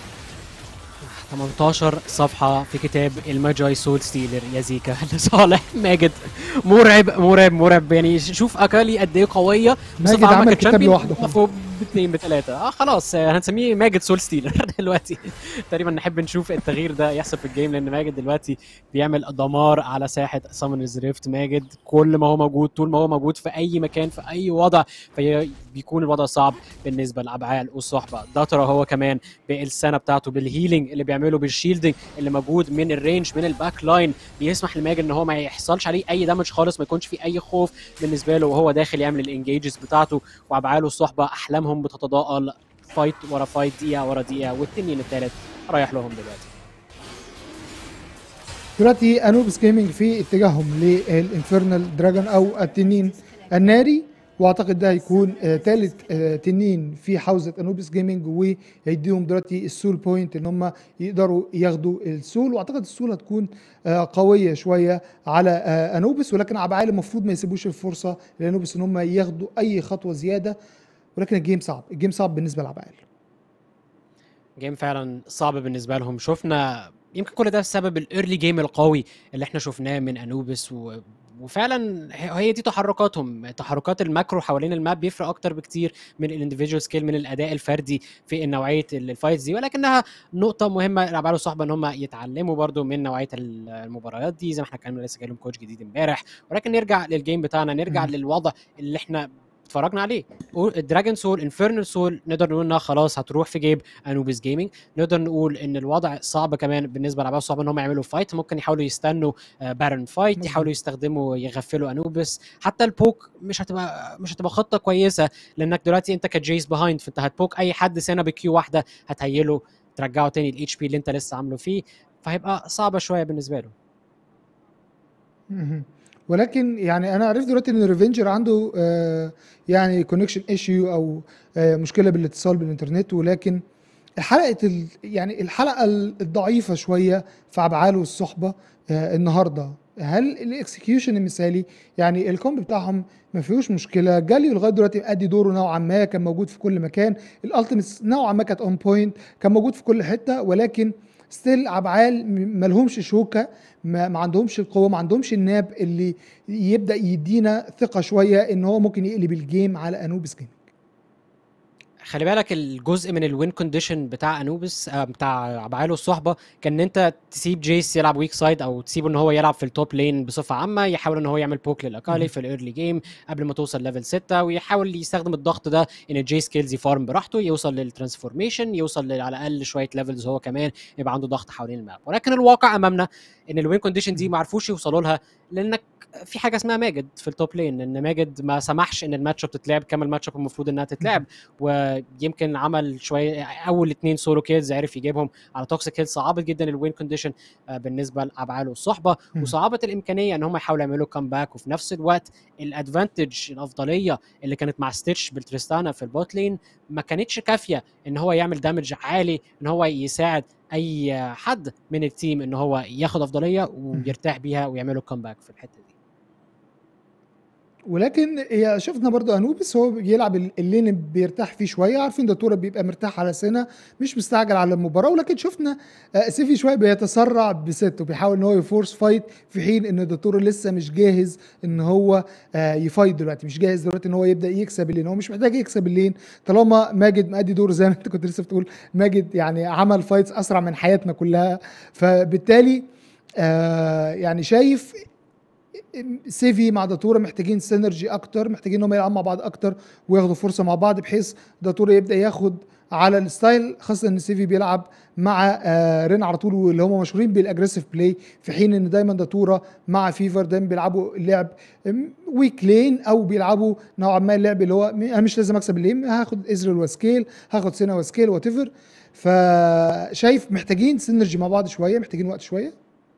18 صفحة في كتاب الماجاي سول ستيلر يا زيكا لصالح ماجد مرعب مرعب مرعب يعني شوف اكالي قد ايه قوية ماجد بصفة عامة عمل كتاب كتشامبيون لوحده. فوق باثنين بثلاثة اه خلاص آه، هنسميه ماجد سول ستيلر دلوقتي تقريبا نحب نشوف التغيير ده يحصل في الجيم لان ماجد دلوقتي بيعمل دمار على ساحة سامونرز ريفت ماجد كل ما هو موجود طول ما هو موجود في اي مكان في اي وضع فبيكون الوضع صعب بالنسبة لابعال والصحبة داترا هو كمان بالسنة بتاعته بالهيلينج اللي بيعمله بالشيلدنج اللي موجود من الرينج من الباك لاين بيسمح لماجد ان هو ما يحصلش عليه اي دامج خالص ما يكونش في اي خوف بالنسبه له وهو داخل يعمل الانجيجز بتاعته وابعاله الصحبه احلامهم بتتضاءل فايت ورا فايت دقيقه ورا دقيقه والتنين الثالث رايح لهم دلوقتي دلوقتي انوبس جيمنج في اتجاههم للانفيرنال دراجون او التنين الناري واعتقد ده هيكون ثالث تنين في حوزه انوبيس جيمنج وهيديهم دلوقتي السول بوينت ان هم يقدروا ياخدوا السول واعتقد السول هتكون آه، قويه شويه على آه، انوبيس ولكن عبعال المفروض ما يسيبوش الفرصه لانوبيس ان هم ياخدوا اي خطوه زياده ولكن الجيم صعب الجيم صعب بالنسبه لعبعال جيم فعلا صعب بالنسبه لهم شفنا يمكن كل ده بسبب الايرلي جيم القوي اللي احنا شفناه من انوبيس و... وفعلا هي هي دي تحركاتهم تحركات الماكرو حوالين الماب بيفرق اكتر بكتير من الانديفيدوال سكيل من الاداء الفردي في نوعيه الفايتس دي ولكنها نقطه مهمه لعبوا صحبه ان هم يتعلموا برضو من نوعيه المباريات دي زي ما احنا كنا لسه جاي لهم كوتش جديد امبارح ولكن نرجع للجيم بتاعنا نرجع مم. للوضع اللي احنا اتفرجنا عليه الدراجون سول انفيرنال سول نقدر نقول انها خلاص هتروح في جيب انوبيس جيمنج نقدر نقول ان الوضع صعب كمان بالنسبه للعباد صعب ان هم يعملوا فايت ممكن يحاولوا يستنوا بارن فايت مظبوط. يحاولوا يستخدموا يغفلوا انوبيس حتى البوك مش هتبقى مش هتبقى خطه كويسه لانك دلوقتي انت كجيس بيهايند فانت هتبوك اي حد سنه بكيو واحده هتهيله ترجعه تاني الاتش بي اللي انت لسه عامله فيه فهيبقى صعبه شويه بالنسبه له مهم. ولكن يعني انا عرفت دلوقتي ان ريفنجر عنده آه يعني كونكشن ايشيو او آه مشكله بالاتصال بالانترنت ولكن الحلقه ال يعني الحلقه الضعيفه شويه في ابعاله والصحبه آه النهارده هل الاكسكيوشن المثالي يعني الكومب بتاعهم ما فيهوش مشكله جاليو لغايه دلوقتي مأدي دوره نوعا ما كان موجود في كل مكان الالتيميتس نوعا ما كانت اون بوينت كان موجود في كل حته ولكن ستيل ابعال م- ملهمش شوكه ما, ما عندهمش القوه ما عندهمش الناب اللي يبدا يدينا ثقه شويه ان هو ممكن يقلب الجيم على انوبيس جيم خلي بالك الجزء من الوين كونديشن بتاع انوبيس آه، بتاع عبعاله الصحبه كان ان انت تسيب جيس يلعب ويك سايد او تسيبه ان هو يلعب في التوب لين بصفه عامه يحاول ان هو يعمل بوك للاكالي مم. في الايرلي جيم قبل ما توصل ليفل 6 ويحاول يستخدم الضغط ده ان جي سكيلز يفارم براحته يوصل للترانسفورميشن يوصل ل- على الاقل شويه ليفلز هو كمان يبقى عنده ضغط حوالين الماب ولكن الواقع امامنا ان الوين كونديشن دي مم. ما عرفوش يوصلوا لها لانك في حاجه اسمها ماجد في التوب لين ان ماجد ما سمحش ان الماتش اب تتلعب كما الماتش اب المفروض انها تتلعب ويمكن عمل شويه اول اثنين سولو كيلز عرف يجيبهم على توكسيك هيل صعبت جدا الوين كونديشن بالنسبه لابعاله الصحبه مم. وصعبت الامكانيه ان هم يحاولوا يعملوا كامباك وفي نفس الوقت الادفانتج الافضليه اللي كانت مع ستيتش بالتريستانا في البوت لين ما كانتش كافيه ان هو يعمل دامج عالي ان هو يساعد اي حد من التيم ان هو ياخد افضليه ويرتاح بيها ويعملوا كامباك في الحته دي ولكن هي شفنا برضو انوبيس هو بيلعب ال- اللين بيرتاح فيه شويه عارفين ده تورا بيبقى مرتاح على سنه مش مستعجل على المباراه ولكن شفنا آه، سيفي شويه بيتسرع بست وبيحاول ان هو يفورس فايت في حين ان ده تورا لسه مش جاهز ان هو آه، يفايت دلوقتي مش جاهز دلوقتي ان هو يبدا يكسب اللين هو مش محتاج يكسب اللين طالما ماجد مادي دور زي ما انت كنت لسه بتقول ماجد يعني عمل فايتس اسرع من حياتنا كلها فبالتالي آه يعني شايف سيفي مع داتورا محتاجين سينرجي اكتر محتاجين ان هم يلعبوا مع بعض اكتر وياخدوا فرصه مع بعض بحيث داتورا يبدا ياخد على الستايل خاصه ان سيفي بيلعب مع آه رين على طول واللي هم مشهورين بالاجريسيف بلاي في حين ان دايما داتورا مع فيفر دايما بيلعبوا اللعب ويك لين او بيلعبوا نوعا ما اللعب اللي هو م- انا مش لازم اكسب اللين هاخد ازريل وسكيل هاخد سينا وسكيل وات ايفر فشايف محتاجين سينرجي مع بعض شويه محتاجين وقت شويه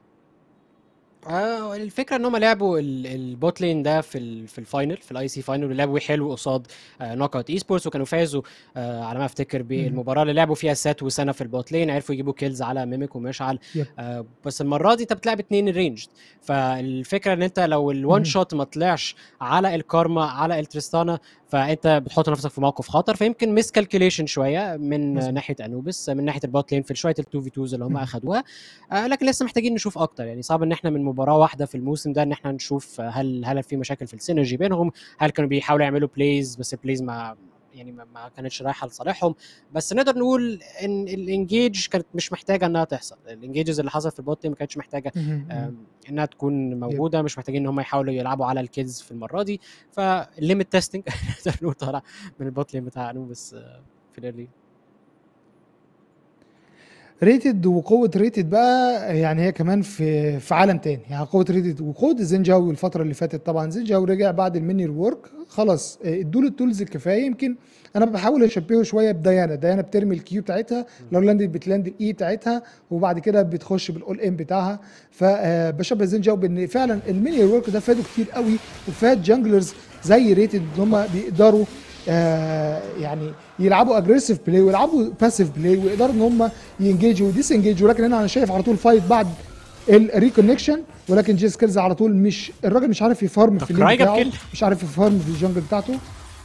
آه الفكره ان هم لعبوا ال- البوت لين ده في ال- في الفاينل في الاي سي فاينل ولعبوا حلو قصاد آه نوك اوت اي سبورتس وكانوا فازوا آه على ما افتكر بالمباراه اللي لعبوا فيها سات وسنه في البوت لين عرفوا يجيبوا كيلز على ميميك ومشعل يب. آه بس المره دي انت بتلعب اتنين رينجد فالفكره ان انت لو الوان مهم. شوت ما طلعش على الكارما على التريستانا فانت بتحط نفسك في موقف خطر فيمكن مس كالكوليشن شويه من مظبوط. آه ناحيه انوبس من ناحيه البوت لين في شويه ال 2 في 2 اللي هم مهم. اخذوها آه لكن لسه محتاجين نشوف اكتر يعني صعب ان احنا من مباراه واحده في الموسم ده ان احنا نشوف آه، هل هل في مشاكل في السينرجي بينهم هل كانوا بيحاولوا يعملوا بلايز بس البلايز ما يعني ما ما كانتش رايحه لصالحهم بس نقدر نقول ان الانجيج كانت مش محتاجه انها تحصل الانجيجز اللي حصل في البوت ما كانتش محتاجه آم، انها تكون موجوده مش محتاجين ان هم يحاولوا يلعبوا على الكيدز في المره دي فالليمت تيستنج نقدر نقول طالع من البوت لين بتاع انوبس آه، في الايرلي ريتد وقوه ريتد بقى يعني هي كمان في في عالم تاني يعني قوه ريتد وقوه زنجاوي الفتره اللي فاتت طبعا زنجاوي رجع بعد الميني ورك خلاص ادوا له التولز الكفايه يمكن انا بحاول اشبهه شويه بديانا ديانا بترمي الكيو بتاعتها لو لاندت بتلاند الاي بتاعتها وبعد كده بتخش بالاول ام بتاعها فبشبه زنجاو بان فعلا الميني ورك ده فاده كتير قوي وفاد جانجلرز زي ريتد ان هم بيقدروا آه يعني يلعبوا اجريسيف بلاي ويلعبوا باسيف بلاي ويقدروا ان هم ينجيجوا وديس انجيجوا ولكن هنا انا شايف على طول فايت بعد الريكونكشن ولكن جي سكيلز على طول مش الراجل مش عارف يفارم في اللين بتاعه مش عارف يفارم في الجنجل بتاعته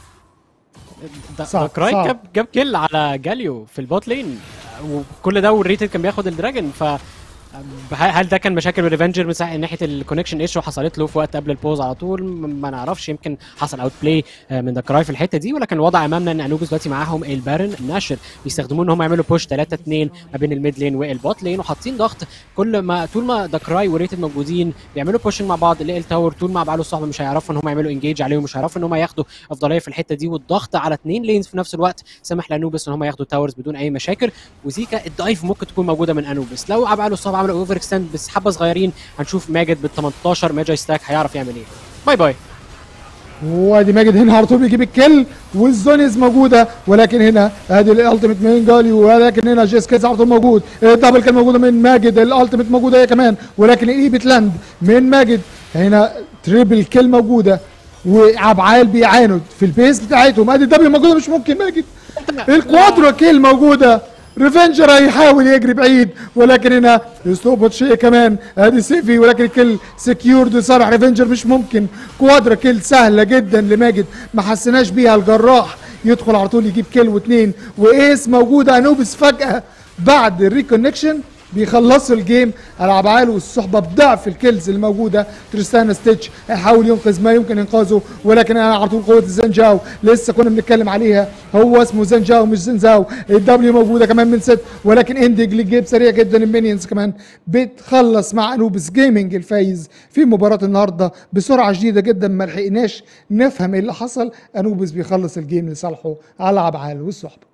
صعب كراي جاب جاب كيل على جاليو في البوت لين وكل ده والريتد كان بياخد الدراجون ف هل ده كان مشاكل ريفنجر من ناحيه الكونكشن ايشو حصلت له في وقت قبل البوز على طول ما نعرفش يمكن حصل اوت بلاي من دكراي في الحته دي ولكن الوضع امامنا ان انوبس دلوقتي معاهم البارن ناشر بيستخدموه ان هم يعملوا بوش 3 2 ما بين الميد لين والبوت لين وحاطين ضغط كل ما طول ما دكراي وريتد موجودين بيعملوا بوشنج مع بعض اللي التاور طول ما بعلوا الصحبه مش هيعرفوا ان هم يعملوا انجيج عليهم مش هيعرفوا ان هم ياخدوا افضليه في الحته دي والضغط على اثنين لينز في نفس الوقت سمح لانوبس ان هم ياخدوا تاورز بدون اي مشاكل وزيكا الدايف ممكن تكون موجوده من انوبس لو عبالوا الصحبه عملوا اوفر اكستند بس حبه صغيرين هنشوف ماجد بال 18 ماجاي ستاك هيعرف يعمل ايه باي باي وادي ماجد هنا على طول بيجيب الكل والزونيز موجوده ولكن هنا ادي الالتيميت من جالي ولكن هنا جيس كيز على طول موجود الدبل كان موجوده من ماجد الالتيميت موجوده هي كمان ولكن الاي بتلاند من ماجد هنا تريبل كيل موجوده وعبعال بيعاند في البيس بتاعتهم ادي الدبل موجوده مش ممكن ماجد الكوادرا كيل موجوده ريفنجر هيحاول يجري بعيد ولكن هنا يستوبط شيء كمان ادي سيفي ولكن الكل سكيورد لصالح ريفنجر مش ممكن كوادرا كيل سهله جدا لماجد ما حسيناش بيها الجراح يدخل على طول يجيب كيل واثنين وايس موجوده انوبس فجاه بعد الريكونكشن بيخلصوا الجيم العبعال والصحبه بضعف الكيلز الموجوده تريستانا ستيتش هيحاول ينقذ ما يمكن انقاذه ولكن انا على طول قوه الزنجاو لسه كنا بنتكلم عليها هو اسمه زنجاو مش زنزاو الدبليو موجوده كمان من ست ولكن اندج للجيب سريع جدا المينيونز كمان بتخلص مع انوبس جيمنج الفايز في مباراه النهارده بسرعه شديده جدا ما لحقناش نفهم ايه اللي حصل انوبس بيخلص الجيم لصالحه على العبعال والصحبه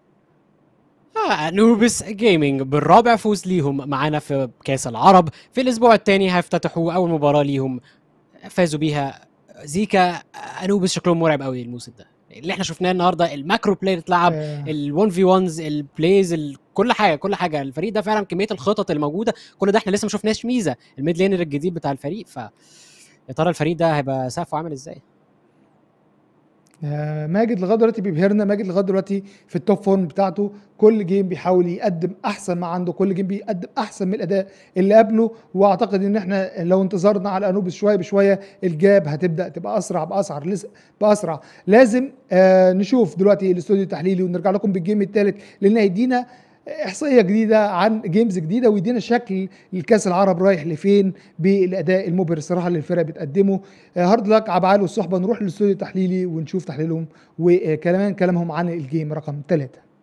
آه نوبس جيمنج بالرابع فوز ليهم معانا في كاس العرب في الاسبوع الثاني هيفتتحوا اول مباراه ليهم فازوا بيها زيكا انوبس شكلهم مرعب قوي الموسم ده اللي احنا شفناه النهارده الماكرو بلاي اتلعب ال1 في 1 البلايز كل حاجه كل حاجه الفريق ده فعلا كميه الخطط الموجوده كل ده احنا لسه ما شفناش ميزه الميد لينر الجديد بتاع الفريق ف يا ترى الفريق ده هيبقى سقفه عامل ازاي؟ ماجد لغايه دلوقتي بيبهرنا ماجد لغايه دلوقتي في التوب فورم بتاعته كل جيم بيحاول يقدم احسن ما عنده كل جيم بيقدم احسن من الاداء اللي قبله واعتقد ان احنا لو انتظرنا على انوبس شويه بشويه الجاب هتبدا تبقى اسرع باسرع باسرع لازم آه نشوف دلوقتي الاستوديو التحليلي ونرجع لكم بالجيم الثالث لان هيدينا احصائيه جديده عن جيمز جديده ويدينا شكل الكاس العرب رايح لفين بالاداء المبهر الصراحه اللي الفرق بتقدمه هارد لك عبعال والصحبه نروح للاستوديو التحليلي ونشوف تحليلهم وكمان كلامهم عن الجيم رقم ثلاثه